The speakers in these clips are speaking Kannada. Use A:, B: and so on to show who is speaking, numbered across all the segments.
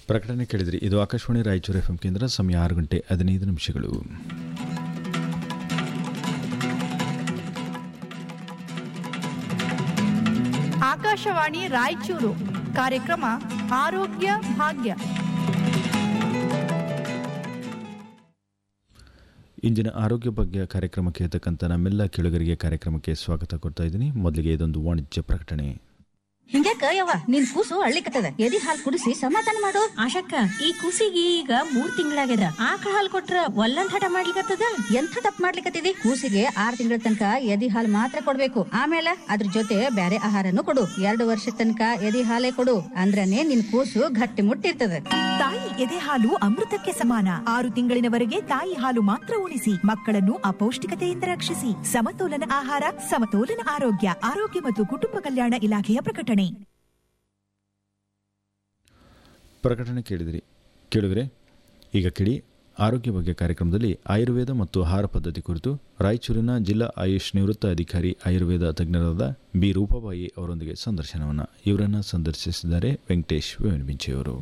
A: ಪ್ರಕಟಣೆ ಕೇಳಿದ್ರಿ ಇದು ಆಕಾಶವಾಣಿ ರಾಯಚೂರು ಎಫ್ ಕೇಂದ್ರ ಸಮಯ ಆರು ಗಂಟೆ ಹದಿನೈದು ನಿಮಿಷಗಳು
B: ಆಕಾಶವಾಣಿ ರಾಯಚೂರು ಕಾರ್ಯಕ್ರಮ ಆರೋಗ್ಯ ಭಾಗ್ಯ
A: ಇಂದಿನ ಆರೋಗ್ಯ ಬಗ್ಗೆ ಕಾರ್ಯಕ್ರಮಕ್ಕೆ ಇರತಕ್ಕಂಥ ನಮ್ಮೆಲ್ಲ ಕೇಳುಗರಿಗೆ ಕಾರ್ಯಕ್ರಮಕ್ಕೆ ಸ್ವಾಗತ ಕೊಡ್ತಾ ಇದ್ದೀನಿ ಮೊದಲಿಗೆ ಇದೊಂದು ವಾಣಿಜ್ಯ ಪ್ರಕಟಣೆ
C: ಹಿಂಗ್ಯಾಕ ಯವ್ವ ನಿನ್ ಕೂಸು ಅಳ್ಳಿಕತ್ತದ ಎದಿ ಹಾಲ್ ಕುಡಿಸಿ ಸಮಾಧಾನ ಮಾಡು
D: ಆಶಕ್ಕ ಈ ಕೂಸಿಗೆ ಈಗ ಮೂರ್ ತಿಂಗಳಾಗ್ಯದ ಆಕಳ ಹಾಲ್ ಕೊಟ್ರ ಒಲ್ಲಂದ್ ಹಠ ಮಾಡ್ಲಿಕತ್ತದ
C: ಎಂಥ ತಪ್ಪು ಮಾಡ್ಲಿಕತ್ತಿದಿ ಕೂಸಿಗೆ ಆರ್ ತಿಂಗಳ ತನಕ ಎದಿ ಹಾಲ್ ಮಾತ್ರ ಕೊಡ್ಬೇಕು ಆಮೇಲೆ ಅದ್ರ ಜೊತೆ ಬ್ಯಾರೆ ಆಹಾರನು ಕೊಡು ಎರಡು ವರ್ಷ ತನಕ ಎದಿ ಹಾಲೇ ಕೊಡು ಅಂದ್ರನೇ ನಿನ್ ಕೂಸು ಗಟ್ಟಿ ಮುಟ್ಟಿರ್ತದ
E: ತಾಯಿ ಎದೆ ಹಾಲು ಅಮೃತಕ್ಕೆ ಸಮಾನ ಆರು ತಿಂಗಳಿನವರೆಗೆ ತಾಯಿ ಹಾಲು ಮಾತ್ರ ಉಣಿಸಿ ಮಕ್ಕಳನ್ನು ಅಪೌಷ್ಟಿಕತೆಯಿಂದ ರಕ್ಷಿಸಿ ಸಮತೋಲನ ಆಹಾರ ಸಮತೋಲನ ಆರೋಗ್ಯ ಆರೋಗ್ಯ ಮತ್ತು ಕುಟುಂಬ ಕಲ್ಯಾಣ ಇಲಾಖೆಯ ಪ್ರಕಟಣೆ
A: ಪ್ರಕಟಣೆ ಕೇಳಿದಿರಿ ಕೇಳಿದರೆ ಈಗ ಕೇಳಿ ಆರೋಗ್ಯ ಬಗ್ಗೆ ಕಾರ್ಯಕ್ರಮದಲ್ಲಿ ಆಯುರ್ವೇದ ಮತ್ತು ಆಹಾರ ಪದ್ಧತಿ ಕುರಿತು ರಾಯಚೂರಿನ ಜಿಲ್ಲಾ ಆಯುಷ್ ನಿವೃತ್ತ ಅಧಿಕಾರಿ ಆಯುರ್ವೇದ ತಜ್ಞರಾದ ಬಿ ರೂಪಾಬಾಯಿ ಅವರೊಂದಿಗೆ ಸಂದರ್ಶನವನ್ನು ಇವರನ್ನು ಸಂದರ್ಶಿಸಿದ್ದಾರೆ ವೆಂಕಟೇಶ್ ವೇಣುಬಿಂಚೆಯವರು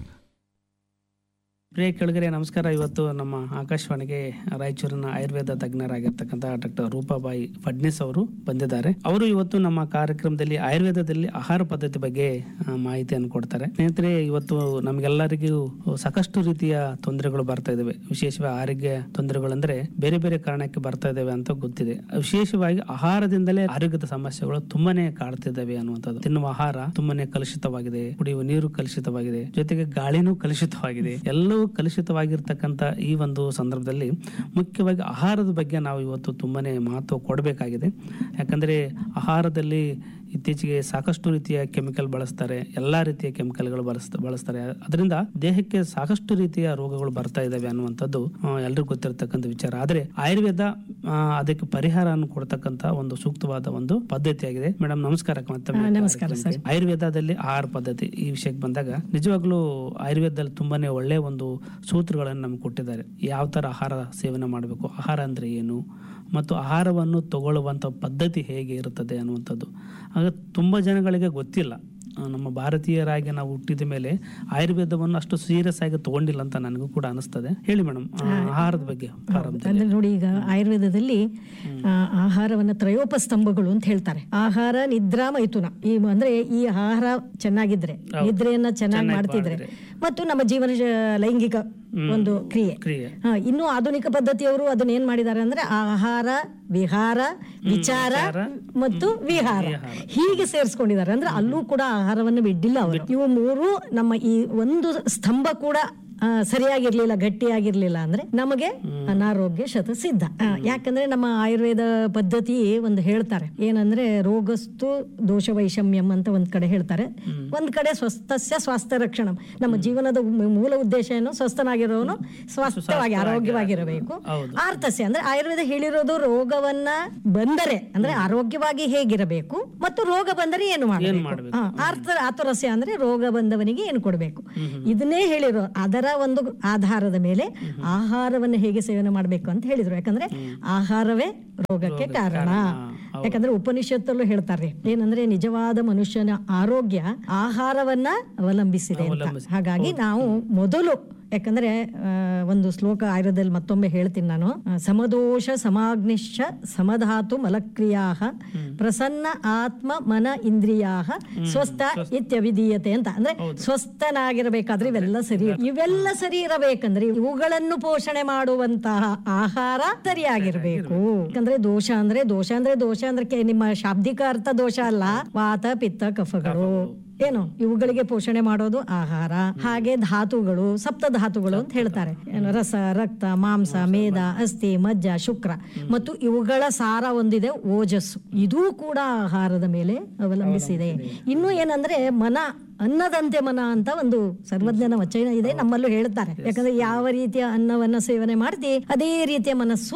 F: ಪ್ರಿಯ ಕೆಳಗರೆ ನಮಸ್ಕಾರ ಇವತ್ತು ನಮ್ಮ ಆಕಾಶವಾಣಿಗೆ ರಾಯಚೂರಿನ ಆಯುರ್ವೇದ ತಜ್ಞರಾಗಿರ್ತಕ್ಕಂಥ ಡಾಕ್ಟರ್ ರೂಪಾಬಾಯಿ ಫಡ್ನಿಸ್ ಅವರು ಬಂದಿದ್ದಾರೆ ಅವರು ಇವತ್ತು ನಮ್ಮ ಕಾರ್ಯಕ್ರಮದಲ್ಲಿ ಆಯುರ್ವೇದದಲ್ಲಿ ಆಹಾರ ಪದ್ಧತಿ ಬಗ್ಗೆ ಆ, ಮಾಹಿತಿಯನ್ನು ಕೊಡ್ತಾರೆ ಸ್ನೇಹಿತರೆ ಇವತ್ತು ನಮಗೆಲ್ಲರಿಗೂ ಸಾಕಷ್ಟು ರೀತಿಯ ತೊಂದರೆಗಳು ಬರ್ತಾ ಇದಾವೆ ವಿಶೇಷವಾಗಿ ಆರೋಗ್ಯ ತೊಂದರೆಗಳಂದ್ರೆ ಬೇರೆ ಬೇರೆ ಕಾರಣಕ್ಕೆ ಬರ್ತಾ ಇದಾವೆ ಅಂತ ಗೊತ್ತಿದೆ ವಿಶೇಷವಾಗಿ ಆಹಾರದಿಂದಲೇ ಆರೋಗ್ಯದ ಸಮಸ್ಯೆಗಳು ತುಂಬಾನೇ ಕಾಡ್ತಿದ್ದಾವೆ ಅನ್ನುವಂಥದ್ದು ತಿನ್ನುವ ಆಹಾರ ತುಂಬಾನೇ ಕಲುಷಿತವಾಗಿದೆ ಕುಡಿಯುವ ನೀರು ಕಲುಷಿತವಾಗಿದೆ ಜೊತೆಗೆ ಗಾಳಿನೂ ಕಲುಷಿತವಾಗಿದೆ ಎಲ್ಲವೂ ಕಲುಷಿತವಾಗಿರ್ತಕ್ಕಂಥ ಈ ಒಂದು ಸಂದರ್ಭದಲ್ಲಿ ಮುಖ್ಯವಾಗಿ ಆಹಾರದ ಬಗ್ಗೆ ನಾವು ಇವತ್ತು ತುಂಬಾನೇ ಮಹತ್ವ ಕೊಡಬೇಕಾಗಿದೆ ಯಾಕಂದ್ರೆ ಆಹಾರದಲ್ಲಿ ಇತ್ತೀಚೆಗೆ ಸಾಕಷ್ಟು ರೀತಿಯ ಕೆಮಿಕಲ್ ಬಳಸ್ತಾರೆ ಎಲ್ಲಾ ರೀತಿಯ ಕೆಮಿಕಲ್ಗಳು ಬಳಸ್ ಬಳಸ್ತಾರೆ ಅದರಿಂದ ದೇಹಕ್ಕೆ ಸಾಕಷ್ಟು ರೀತಿಯ ರೋಗಗಳು ಬರ್ತಾ ಇದಾವೆ ಅನ್ನುವಂಥದ್ದು ಆ, ಎಲ್ರಿಗೂ ಗೊತ್ತಿರತಕ್ಕಂಥ ವಿಚಾರ ಆದ್ರೆ ಆಯುರ್ವೇದ ಆ, ಅದಕ್ಕೆ ಪರಿಹಾರವನ್ನು ಕೊಡ್ತಕ್ಕಂಥ ಒಂದು ಸೂಕ್ತವಾದ ಒಂದು ಪದ್ಧತಿಯಾಗಿದೆ ಮೇಡಮ್ ನಮಸ್ಕಾರ ಮತ್ತೊಮ್ಮೆ ಕಾರ್ಯಕ್ರಮಕ್ಕೆ. ಆಯುರ್ವೇದದಲ್ಲಿ ಆಹಾರ ಪದ್ಧತಿ ಈ ವಿಷಯಕ್ಕೆ ಬಂದಾಗ ನಿಜವಾಗ್ಲೂ ಆಯುರ್ವೇದದಲ್ಲಿ ತುಂಬಾನೇ ಒಳ್ಳೆಯ ಒಂದು ಸೂತ್ರಗಳನ್ನು ನಮ್ಗೆ ಕೊಟ್ಟಿದ್ದಾರೆ ಯಾವ ತರ ಆಹಾರ ಸೇವನೆ ಮಾಡಬೇಕು ಆಹಾರ ಅಂದ್ರೆ ಏನು ಮತ್ತು ಆಹಾರವನ್ನು ತಗೊಳ್ಳುವಂಥ ಪದ್ಧತಿ ಹೇಗೆ ಇರುತ್ತದೆ ಅನ್ನುವಂಥದ್ದು ಆಗ ತುಂಬ ಜನಗಳಿಗೆ ಗೊತ್ತಿಲ್ಲ ಆ, ನಮ್ಮ ಭಾರತೀಯರಾಗಿ ನಾವು ಹುಟ್ಟಿದ ಮೇಲೆ ಆಯುರ್ವೇದವನ್ನು ಅಷ್ಟು ಸೀರಿಯಸ್ ಆಗಿ ತಗೊಂಡಿಲ್ಲ ಅಂತ ನನಗೂ ಕೂಡ ಅನಿಸ್ತದೆ ಹೇಳಿ ಮೇಡಮ್ ಆಹಾರದ ಬಗ್ಗೆ ಪ್ರಾರಂಭದಲ್ಲಿ
G: ಅಂದ್ರೆ ನೋಡಿ ಈಗ ಆಯುರ್ವೇದದಲ್ಲಿ ಆ, ಆಹಾರವನ್ನ ತ್ರಯೋಪ ಸ್ತಂಭಗಳು ಅಂತ ಹೇಳ್ತಾರೆ ಆಹಾರ ನಿದ್ರಾ ಮೈಥುನ ಈ ಅಂದ್ರೆ ಈ ಆಹಾರ ಚೆನ್ನಾಗಿದ್ರೆ ನಿದ್ರೆಯನ್ನ ಚೆನ್ನಾಗಿ ಮಾಡ್ತಿದ್ರೆ ಮತ್ತು ನಮ್ಮ ಜೀವನ ಶ- ಲೈಂಗಿಕ ಒಂದು ಕ್ರಿಯೆ
F: ಕ್ರಿಯೆ
G: ಹಾ, ಇನ್ನು ಆಧುನಿಕ ಪದ್ಧತಿಯವರು ಅದನ್ನ ಏನ್ ಮಾಡಿದ್ದಾರೆ ಅಂದ್ರೆ ಆಹಾರ ವಿಹಾರ ವಿಚಾರ ಮತ್ತು ವಿಹಾರ ಹೀಗೆ ಸೇರಿಸ್ಕೊಂಡಿದ್ದಾರೆ ಅಂದ್ರೆ ಅಲ್ಲೂ ಕೂಡ ಆಹಾರವನ್ನು ಬಿಡ್ಡಿಲ್ಲ ಅವರು ಇವು ಮೂರು ನಮ್ಮ ಈ ಒಂದು ಸ್ತಂಭ ಕೂಡ ಆ, ಸರಿಯಾಗಿರ್ಲಿಲ್ಲ ಗಟ್ಟಿಯಾಗಿರ್ಲಿಲ್ಲ ಅಂದ್ರೆ ನಮಗೆ ಅನಾರೋಗ್ಯ ಶತ ಸಿದ್ಧ ಆ, ಯಾಕಂದ್ರೆ ನಮ್ಮ ಆಯುರ್ವೇದ ಪದ್ಧತಿ ಒಂದು ಹೇಳ್ತಾರೆ ಏನಂದ್ರೆ ರೋಗಸ್ತು ದೋಷ ವೈಷಮ್ಯಂ ಅಂತ ಒಂದ್ ಕಡೆ ಹೇಳ್ತಾರೆ ಒಂದ್ ಕಡೆ ಸ್ವಸ್ಥಸ್ಯ ಸ್ವಾಸ್ಥ್ಯ ರಕ್ಷಣಂ ನಮ್ಮ ಜೀವನದ ಮೂ- ಮೂಲ ಉದ್ದೇಶ ಏನು ಸ್ವಸ್ಥನಾಗಿರೋನು ಸ್ವಸ್ಥವಾಗಿ ಆರೋಗ್ಯವಾಗಿರಬೇಕು ಆರ್ತಸ್ಯ ಅಂದ್ರೆ ಆಯುರ್ವೇದ ಹೇಳಿರೋದು ರೋಗವನ್ನ ಬಂದರೆ ಅಂದ್ರೆ ಆರೋಗ್ಯವಾಗಿ ಹೇಗಿರಬೇಕು ಮತ್ತು ರೋಗ ಬಂದರೆ ಏನು ಮಾಡಬೇಕು ಹಾ, ಆರ್ಥ ಆತುರಸ್ಯ ಅಂದ್ರೆ ರೋಗ ಬಂದವನಿಗೆ ಏನು ಕೊಡಬೇಕು ಇದನ್ನೇ ಹೇಳಿರೋ ಅದರ ಒಂದು ಆಧಾರದ ಮೇಲೆ ಆಹಾರವನ್ನು ಹೇಗೆ ಸೇವನೆ ಮಾಡಬೇಕು ಅಂತ ಹೇಳಿದ್ರು ಯಾಕಂದ್ರೆ ಆಹಾರವೇ ರೋಗಕ್ಕೆ ಕಾರಣ ಯಾಕಂದ್ರೆ ಉಪನಿಷತ್ತಲ್ಲೂ ಹೇಳ್ತಾರೆ ಏನಂದ್ರೆ ನಿಜವಾದ ಮನುಷ್ಯನ ಆರೋಗ್ಯ ಆಹಾರವನ್ನ ಅವಲಂಬಿಸಿದೆ ಅಂತ ಹಾಗಾಗಿ ನಾವು ಮೊದಲು ಯಾಕಂದ್ರೆ ಆ, ಒಂದು ಶ್ಲೋಕ ಆಯುರ್ವೇದದಲ್ಲಿ ಮತ್ತೊಮ್ಮೆ ಹೇಳ್ತೀನಿ ನಾನು ಆ, ಸಮದೋಷ ಸಮಾಗ್ನಿಶ್ಚ ಸಮಧಾತು ಮಲಕ್ರಿಯಾ ಪ್ರಸನ್ನ ಆತ್ಮ ಮನ ಇಂದ್ರಿಯಾ ಸ್ವಸ್ಥ ಇತ್ಯವಿಧೀಯತೆ ಅಂತ ಅಂದ್ರೆ ಸ್ವಸ್ಥನಾಗಿರಬೇಕಾದ್ರೆ ಇವೆಲ್ಲ ಸರಿ ಇವೆಲ್ಲ ಸರಿ ಇರಬೇಕಂದ್ರೆ ಇವುಗಳನ್ನು ಪೋಷಣೆ ಮಾಡುವಂತಹ ಆಹಾರ ಸರಿಯಾಗಿರ್ಬೇಕು ಯಾಕಂದ್ರೆ ದೋಷ ಅಂದ್ರೆ ದೋಷ ಅಂದ್ರೆ ದೋಷ ಅಂದ್ರೆ ಕೆ- ನಿಮ್ಮ ಶಾಬ್ದಿಕ ಅರ್ಥ ದೋಷ ಅಲ್ಲ ವಾತ ಪಿತ್ತ ಕಫಗಳು ಏನು ಇವುಗಳಿಗೆ ಪೋಷಣೆ ಮಾಡೋದು ಆಹಾರ ಹಾಗೆ ಧಾತುಗಳು ಸಪ್ತ ಧಾತುಗಳು ಅಂತ ಹೇಳ್ತಾರೆ ಏನು ರಸ ರಕ್ತ ಮಾಂಸ ಮೇದ ಅಸ್ಥಿ ಮಜ್ಜ ಶುಕ್ರ ಮತ್ತು ಇವುಗಳ ಸಾರ ಒಂದಿದೆ ಓಜಸ್ಸು ಇದೂ ಕೂಡ ಆಹಾರದ ಮೇಲೆ ಅವಲಂಬಿಸಿದೆ ಇನ್ನು ಏನಂದ್ರೆ ಮನ ಅನ್ನದಂತೆ ಮನ ಅಂತ ಒಂದು ಸರ್ವಜ್ಞನ ವಚನ ಇದೆ ನಮ್ಮಲ್ಲೂ ಹೇಳ್ತಾರೆ ಯಾಕಂದ್ರೆ ಯಾವ ರೀತಿಯ ಅನ್ನವನ್ನ ಸೇವನೆ ಮಾಡ್ತಿ ಅದೇ ರೀತಿಯ ಮನಸ್ಸು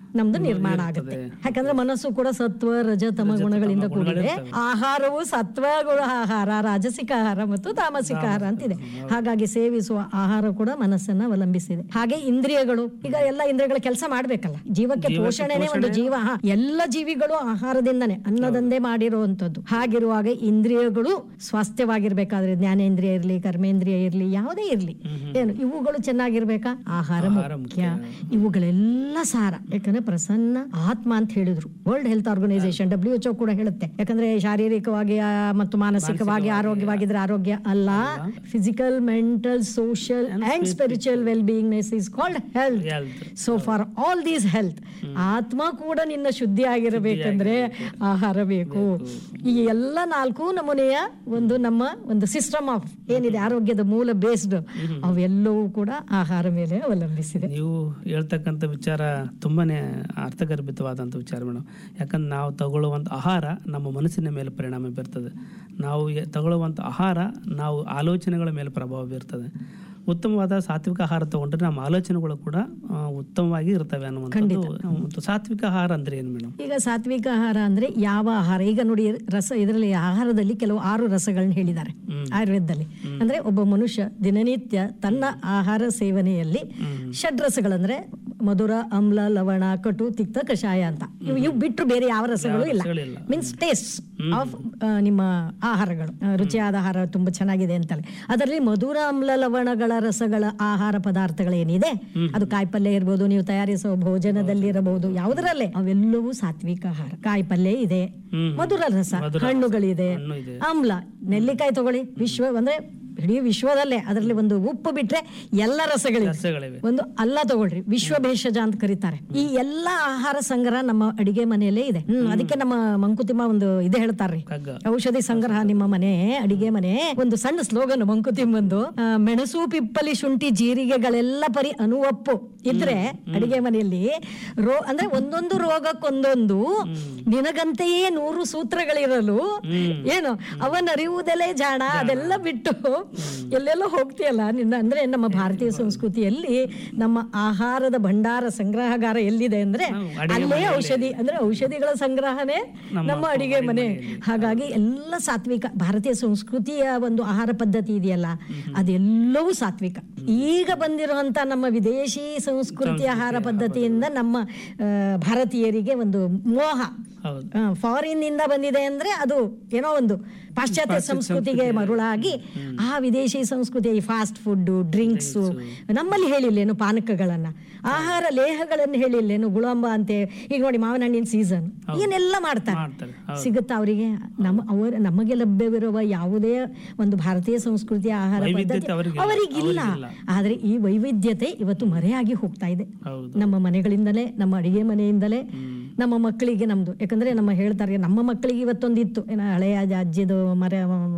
G: ನಮ್ದು ನಿರ್ಮಾಣ ಆಗುತ್ತೆ ಯಾಕಂದ್ರೆ ಮನಸ್ಸು ಕೂಡ ಸತ್ವ ರಜ ತಮ ಗುಣಗಳಿಂದ ಕೂಡಿದೆ ಆಹಾರವು ಸತ್ವ ಗುಣ ಆಹಾರ ರಾಜಸಿಕ ಆಹಾರ ಮತ್ತು ತಾಮಸಿಕ ಆಹಾರ ಅಂತಿದೆ ಹಾಗಾಗಿ ಸೇವಿಸುವ ಆಹಾರ ಕೂಡ ಮನಸ್ಸನ್ನ ಅವಲಂಬಿಸಿದೆ ಹಾಗೆ ಇಂದ್ರಿಯಗಳು ಈಗ ಎಲ್ಲ ಇಂದ್ರಿಯಗಳ ಕೆಲಸ ಮಾಡ್ಬೇಕಲ್ಲ ಜೀವಕ್ಕೆ ಪೋಷಣೆನೇ ಒಂದು ಜೀವ ಹಾ, ಎಲ್ಲ ಜೀವಿಗಳು ಆಹಾರದಿಂದನೇ ಅನ್ನದಂದೇ ಮಾಡಿರುವಂತದ್ದು ಹಾಗಿರುವಾಗ ಇಂದ್ರಿಯಗಳು ಸ್ವಾಸ್ಥ್ಯವಾಗಿರ್ಬೇಕಾದ್ರೆ ಜ್ಞಾನೇಂದ್ರಿಯ ಇರ್ಲಿ ಕರ್ಮೇಂದ್ರಿಯ ಇರ್ಲಿ ಯಾವುದೇ ಇರ್ಲಿ ಏನು ಇವುಗಳು ಚೆನ್ನಾಗಿರ್ಬೇಕಾ ಆಹಾರ ಮುಖ್ಯ ಇವುಗಳೆಲ್ಲ ಸಾರ ಯಾಕಂದ್ರೆ ಪ್ರಸನ್ನ ಆತ್ಮ ಅಂತ ಹೇಳಿದ್ರು World Health Organization W H ಕೂಡ ಹೇಳುತ್ತೆ ಯಾಕಂದ್ರೆ ಶಾರೀರಿಕವಾಗಿ ಆ, ಮತ್ತು ಮಾನಸಿಕವಾಗಿ ಆರೋಗ್ಯವಾಗಿದ್ರೆ ಆರೋಗ್ಯ ಅಲ್ಲ physical mental social and spiritual well beingness is called health so for all these health ಆತ್ಮ ಕೂಡ ನಿನ್ನ ಶುದ್ಧಿ ಆಗಿರಬೇಕಂದ್ರೆ ಆಹಾರ ಬೇಕು ಈ ಎಲ್ಲ ನಾಲ್ಕು ನಮೂನೆಯ ಒಂದು ನಮ್ಮ ಒಂದು ಸಿಸ್ಟಮ್ ಆಫ್ ಏನಿದೆ ಆರೋಗ್ಯದ ಮೂಲ ಬೇಸ್ಡ್ ಅವೆಲ್ಲವೂ ಕೂಡ ಆಹಾರ ಮೇಲೆ ಅವಲಂಬಿಸಿದೆ
F: ನೀವು ಹೇಳ್ತಕ್ಕಂಥ ವಿಚಾರ ತುಂಬಾನೇ ಅರ್ಥಗರ್ಭಿತವಾದಂಥ ವಿಚಾರ ಮೇಡಮ್ ಯಾಕಂದ್ರೆ ನಾವು ತಗೊಳ್ಳುವಂಥ ಆಹಾರ ನಮ್ಮ ಮನಸ್ಸಿನ ಮೇಲೆ ಪರಿಣಾಮ ಬೀರ್ತದೆ ನಾವು ಎ- ತಗೊಳ್ಳುವಂಥ ಆಹಾರ ನಾವು ಆಲೋಚನೆಗಳ ಮೇಲೆ ಪ್ರಭಾವ ಬೀರ್ತದೆ ಉತ್ತಮವಾದ ಸಾತ್ವಿಕ ಆಹಾರ ತಗೊಂಡ್ರೆ ನಮ್ಮ ಆಲೋಚನೆಗಳು ಕೂಡ ಆ, ಉತ್ತಮವಾಗಿ ಇರ್ತವೆ ಅನ್ನುವಂಥದ್ದು ಮತ್ತು ಸಾತ್ವಿಕ ಆಹಾರ ಅಂದ್ರೆ ಏನು ಮೇಡಮ್
G: ಈಗ ಸಾತ್ವಿಕ ಆಹಾರ ಅಂದ್ರೆ ಯಾವ ಆಹಾರ ಈಗ ನೋಡಿ ರಸ ಇದರಲ್ಲಿ ಆಹಾರದಲ್ಲಿ ಕೆಲವು ಆರು ರಸಗಳನ್ನ ಹೇಳಿದ್ದಾರೆ ಆಯುರ್ವೇದದಲ್ಲಿ ಅಂದ್ರೆ ಒಬ್ಬ ಮನುಷ್ಯ ದಿನನಿತ್ಯ ತನ್ನ ಆಹಾರ ಸೇವನೆಯಲ್ಲಿ ಷಡ್ರಸಗಳಂದ್ರೆ ಮಧುರ ಅಮ್ಲ ಲವಣ ಕಟು ತಿಕ್ತ ಕಷಾಯ ಅಂತ ಇವು ಇವು ಬಿಟ್ಟರು ಬೇರೆ ಯಾವ ರಸಗಳು ಇಲ್ಲ
F: ರಸಗಳಿಲ್ಲ.
G: ಮೀನ್ಸ್ ಟೇಸ್ಟ್ ಆಫ್ ನಿಮ್ಮ ಆಹಾರಗಳು ಆ, ರುಚಿಯಾದ ಆಹಾರ ತುಂಬಾ ಚೆನ್ನಾಗಿದೆ ಅಂತಲೇ ಅದರಲ್ಲಿ ಮಧುರ ಅಮ್ಲ ಲವಣಗಳ ರಸಗಳ ಆಹಾರ ಪದಾರ್ಥಗಳೇನಿದೆ ಅದು ಕಾಯಿಪಲ್ಯ ಇರ್ಬೋದು ನೀವು ತಯಾರಿಸುವ ಭೋಜನದಲ್ಲಿ ಇರಬಹುದು ಯಾವುದರಲ್ಲೇ ಅವೆಲ್ಲವೂ ಸಾತ್ವಿಕ ಆಹಾರ ಕಾಯಿಪಲ್ಯ ಇದೆ ಮಧುರ ರಸ ಹಣ್ಣುಗಳಿದೆ
F: ಹಣ್ಣು ಇದೆ.
G: ಆಮ್ಲ ನೆಲ್ಲಿಕಾಯಿ ತಗೊಳ್ಳಿ ವಿಶ್ವ ಅಂದ್ರೆ ಇಡೀ ವಿಶ್ವದಲ್ಲೇ ಅದರಲ್ಲಿ ಒಂದು ಉಪ್ಪು ಬಿಟ್ರೆ ಎಲ್ಲ ರಸಗಳಿವೆ
F: ರಸಗಳಿವೆ
G: ಒಂದು ಅಲ್ಲ ತಗೊಳ್ರಿ ವಿಶ್ವ ಭೇಷಜ ಅಂತ ಕರೀತಾರೆ ಈ ಎಲ್ಲಾ ಆಹಾರ ಸಂಗ್ರಹ ನಮ್ಮ ಅಡಿಗೆ ಮನೆಯಲ್ಲೇ ಇದೆ ಹ್ಮ್ ಅದಕ್ಕೆ ನಮ್ಮ ಮಂಕುತಿಮ್ಮ ಒಂದು ಇದೆ ಹೇಳ್ತಾರ್ರಿ
F: ಕಗ್ಗ
G: ಔಷಧಿ ಸಂಗ್ರಹ ನಿಮ್ಮ ಮನೆ ಅಡಿಗೆ ಮನೆ ಒಂದು ಸಣ್ಣ ಸ್ಲೋಗನ್ ಮಂಕುತಿಮ್ಮಂದು ಆ, ಮೆಣಸು ಪಿಪ್ಪಲಿ ಶುಂಠಿ ಜೀರಿಗೆಗಳೆಲ್ಲ ಪರಿ ಅನುವಪ್ಪು ಇದ್ರೆ ಅಡಿಗೆ ಮನೆಯಲ್ಲಿ ರೋ ಅಂದ್ರೆ ಒಂದೊಂದು ರೋಗಕ್ಕೊಂದೊಂದು ನಿನಗಂತೆಯೇ ನೂರು ಸೂತ್ರಗಳಿರಲು ಏನು ಅವನರಿಯುವುದೆಲೆ ಜಾಣ ಅದೆಲ್ಲ ಬಿಟ್ಟು ಎಲ್ಲೆಲ್ಲೋ ಹೋಗ್ತೀಯಲ್ಲ ನಿನ್ನ ಅಂದ್ರೆ ನಮ್ಮ ಭಾರತೀಯ ಸಂಸ್ಕೃತಿಯಲ್ಲಿ ನಮ್ಮ ಆಹಾರದ ಭಂಡಾರ ಸಂಗ್ರಹಗಾರ ಎಲ್ಲಿದೆ ಅಂದ್ರೆ ಅಲ್ಲೇ ಔಷಧಿ ಅಂದ್ರೆ ಔಷಧಿಗಳ ಸಂಗ್ರಹನೇ ನಮ್ಮ ಅಡಿಗೆ ಮನೆ ಹಾಗಾಗಿ ಎಲ್ಲ ಸಾತ್ವಿಕ ಭಾರತೀಯ ಸಂಸ್ಕೃತಿಯ ಒಂದು ಆಹಾರ ಪದ್ಧತಿ ಇದೆಯಲ್ಲ ಅದೆಲ್ಲವೂ ಸಾತ್ವಿಕ ಈಗ ಬಂದಿರುವಂತ ನಮ್ಮ ವಿದೇಶಿ ಸಂಸ್ಕೃತಿ ಆಹಾರ ಪದ್ಧತಿಯಿಂದ ನಮ್ಮ ಆ, ಭಾರತೀಯರಿಗೆ ಒಂದು ಮೋಹ
F: ಹೌದು
G: ಫಾರಿನ್ ಇಂದ ಬಂದಿದೆ ಅಂದ್ರೆ ಅದು ಏನೋ ಒಂದು ಪಾಶ್ಚಾತ್ಯ ಸಂಸ್ಕೃತಿಗೆ ಮರುಳಾಗಿ ಆ ವಿದೇಶಿ ಸಂಸ್ಕೃತಿ ಈ ಫಾಸ್ಟ್ ಫುಡ್ ಡ್ರಿಂಕ್ಸ್ ನಮ್ಮಲ್ಲಿ ಹೇಳಿಲ್ಲೇನು ಪಾನಕಗಳನ್ನ ಆಹಾರ ಲೇಹಗಳನ್ನು ಹೇಳಿಲ್ಲೇನು ಗುಳಂಬ ಅಂತೆ ಈಗ ನೋಡಿ ಮಾವಿನ ಹಣ್ಣಿನ ಸೀಸನ್ ಏನೆಲ್ಲ ಮಾಡ್ತಾರೆ
F: ಮಾಡ್ತಾರೆ
G: ಸಿಗುತ್ತಾ ಅವರಿಗೆ ನಮ್ಮ ಅವರ ನಮಗೆ ಲಭ್ಯವಿರುವ ಯಾವುದೇ ಒಂದು ಭಾರತೀಯ ಸಂಸ್ಕೃತಿಯ ಆಹಾರ
F: ವೈವಿಧ್ಯತೆ
G: ಪದ್ಧತಿ
F: ಅವರಿಗಿಲ್ಲ.
G: ಅವರಿಗಿಲ್ಲ ಆದ್ರೆ ಈ ವೈವಿಧ್ಯತೆ ಇವತ್ತು ಮರೆಯಾಗಿ ಹೋಗ್ತಾ ಇದೆ
F: ಹೌದು
G: ನಮ್ಮ ಮನೆಗಳಿಂದಲೇ ನಮ್ಮ ಅಡಿಗೆ ಮನೆಯಿಂದಲೇ ನಮ್ಮ ಮಕ್ಕಳಿಗೆ ನಮ್ದು ಯಾಕಂದ್ರೆ ನಮ್ಮ ಹೇಳ್ತಾರೆ ನಮ್ಮ ಮಕ್ಕಳಿಗೆ ಇವತ್ತೊಂದು ಇತ್ತು ಏನ ಹಳೆಯ ಅಜ್ಜ- ಅಜ್ಜಿದು ಮರ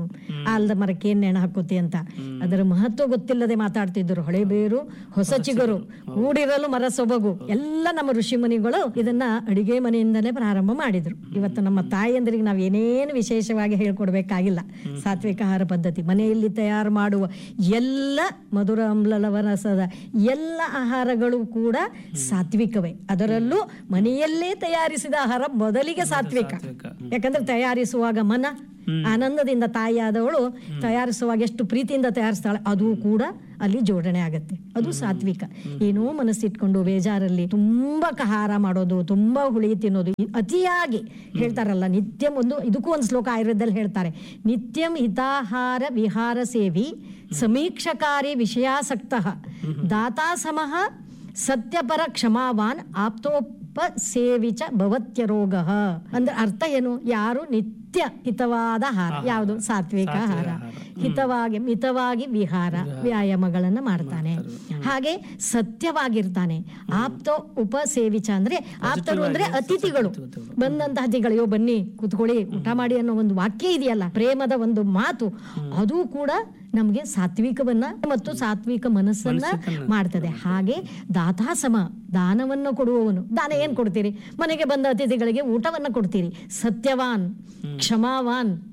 G: ಆಲ್ದ ಮರಕ್ಕೆ ಏನ್ ನೆಣ ಹಾಕುತ್ತೆ ಅಂತ ಅದರ ಮಹತ್ವ ಗೊತ್ತಿಲ್ಲದೆ ಮಾತಾಡ್ತಿದ್ರು ಹಳೆ ಬೇರು ಹೊಸ ಚಿಗುರು ಕೂಡಿರಲು ಮರ ಸೊಬಗು ಎಲ್ಲ ನಮ್ಮ ಋಷಿ ಮುನಿಗಳು ಇದನ್ನ ಅಡಿಗೆ ಮನೆಯಿಂದಲೇ ಪ್ರಾರಂಭ ಮಾಡಿದ್ರು ಇವತ್ತು ನಮ್ಮ ತಾಯಿಯಂದ್ರಿಗೆ ನಾವು ಏನೇನು ವಿಶೇಷವಾಗಿ ಹೇಳ್ಕೊಡ್ಬೇಕಾಗಿಲ್ಲ ಸಾತ್ವಿಕ ಆಹಾರ ಪದ್ಧತಿ ಮನೆಯಲ್ಲಿ ತಯಾರು ಮಾಡುವ ಎಲ್ಲ ಮಧುರ ಅಮ್ಲ ಲವರಸದ ಎಲ್ಲ ಆಹಾರಗಳು ಕೂಡ ಸಾತ್ವಿಕವೇ ಅದರಲ್ಲೂ ಮನೆಯಲ್ಲೇ ತಯಾರಿಸಿದ ಆಹಾರ ಮೊದಲಿಗೆ ಸಾತ್ವಿಕ ಯಾಕಂದ್ರೆ ತಯಾರಿಸುವಾಗ ಮನ ಆನಂದದಿಂದ ತಾಯಿಯಾದವಳು ತಯಾರಿಸುವಾಗ ಎಷ್ಟು ಪ್ರೀತಿಯಿಂದ ತಯಾರಿಸ್ತಾಳೆ ಅದು ಕೂಡ ಅಲ್ಲಿ ಜೋಡಣೆ ಆಗತ್ತೆ ಅದು ಸಾತ್ವಿಕ ಏನೋ ಮನಸ್ಸಿಟ್ಕೊಂಡು ಬೇಜಾರಲ್ಲಿ ತುಂಬಾ ಕಹಾರ ಮಾಡೋದು ತುಂಬಾ ಹುಳಿ ತಿನ್ನೋದು ಈ ಅತಿಯಾಗಿ ಹೇಳ್ತಾರಲ್ಲ ನಿತ್ಯಂ ಒಂದು ಇದಕ್ಕೂ ಒಂದು ಶ್ಲೋಕ ಆಯುರ್ವೇದದಲ್ಲಿ ಹೇಳ್ತಾರೆ ನಿತ್ಯಂ ಹಿತಾಹಾರ ವಿಹಾರ ಸೇವಿ ಸಮೀಕ್ಷಕಾರಿ ವಿಷಯಾಸಕ್ತ ದಾತಾ ಸಮಃ ಸತ್ಯಪರ ಕ್ಷಮಾವಾನ್ ಆಪ್ತೋಪ ಸೇವಿಚ ಭವತ್ಯ ರೋಗ ಅಂದ್ರೆ ಅರ್ಥ ಏನು ಯಾರು ನಿತ್ಯ ಹಿತವಾದ ಆಹಾರ ಯಾವುದು ಸಾತ್ವಿಕ ಆಹಾರ ಹಿತವಾಗಿ ಮಿತವಾಗಿ ವಿಹಾರ ವ್ಯಾಯಾಮಗಳನ್ನ ಮಾಡ್ತಾನೆ ಹಾಗೆ ಸತ್ಯವಾಗಿರ್ತಾನೆ ಆಪ್ತ ಉಪಸೇವಿಚ ಅಂದ್ರೆ ಆಪ್ತರು ಅಂದ್ರೆ ಅತಿಥಿಗಳು ಬಂದಂತ ಅತಿಥಿಗಳು "ಅಯ್ಯೋ, ಬನ್ನಿ ಕೂತ್ಕೊಳ್ಳಿ ಊಟ ಮಾಡಿ ಅನ್ನೋ ಒಂದು ವಾಕ್ಯ ಇದೆಯಲ್ಲ ಪ್ರೇಮದ ಒಂದು ಮಾತು ಅದು ಕೂಡ ನಮ್ಗೆ ಸಾತ್ವಿಕವನ್ನ ಮತ್ತು ಸಾತ್ವಿಕ ಮನಸ್ಸನ್ನ ಮಾಡ್ತದೆ ಹಾಗೆ ದಾತಾಸಮ ದಾನವನ್ನು ಕೊಡುವವನು ದಾನ ಏನ್ ಕೊಡ್ತೀರಿ ಮನೆಗೆ ಬಂದ ಅತಿಥಿಗಳಿಗೆ ಊಟವನ್ನ ಕೊಡ್ತೀರಿ ಸತ್ಯವಾನ್ ಕ್ಷಮಾವಾನ್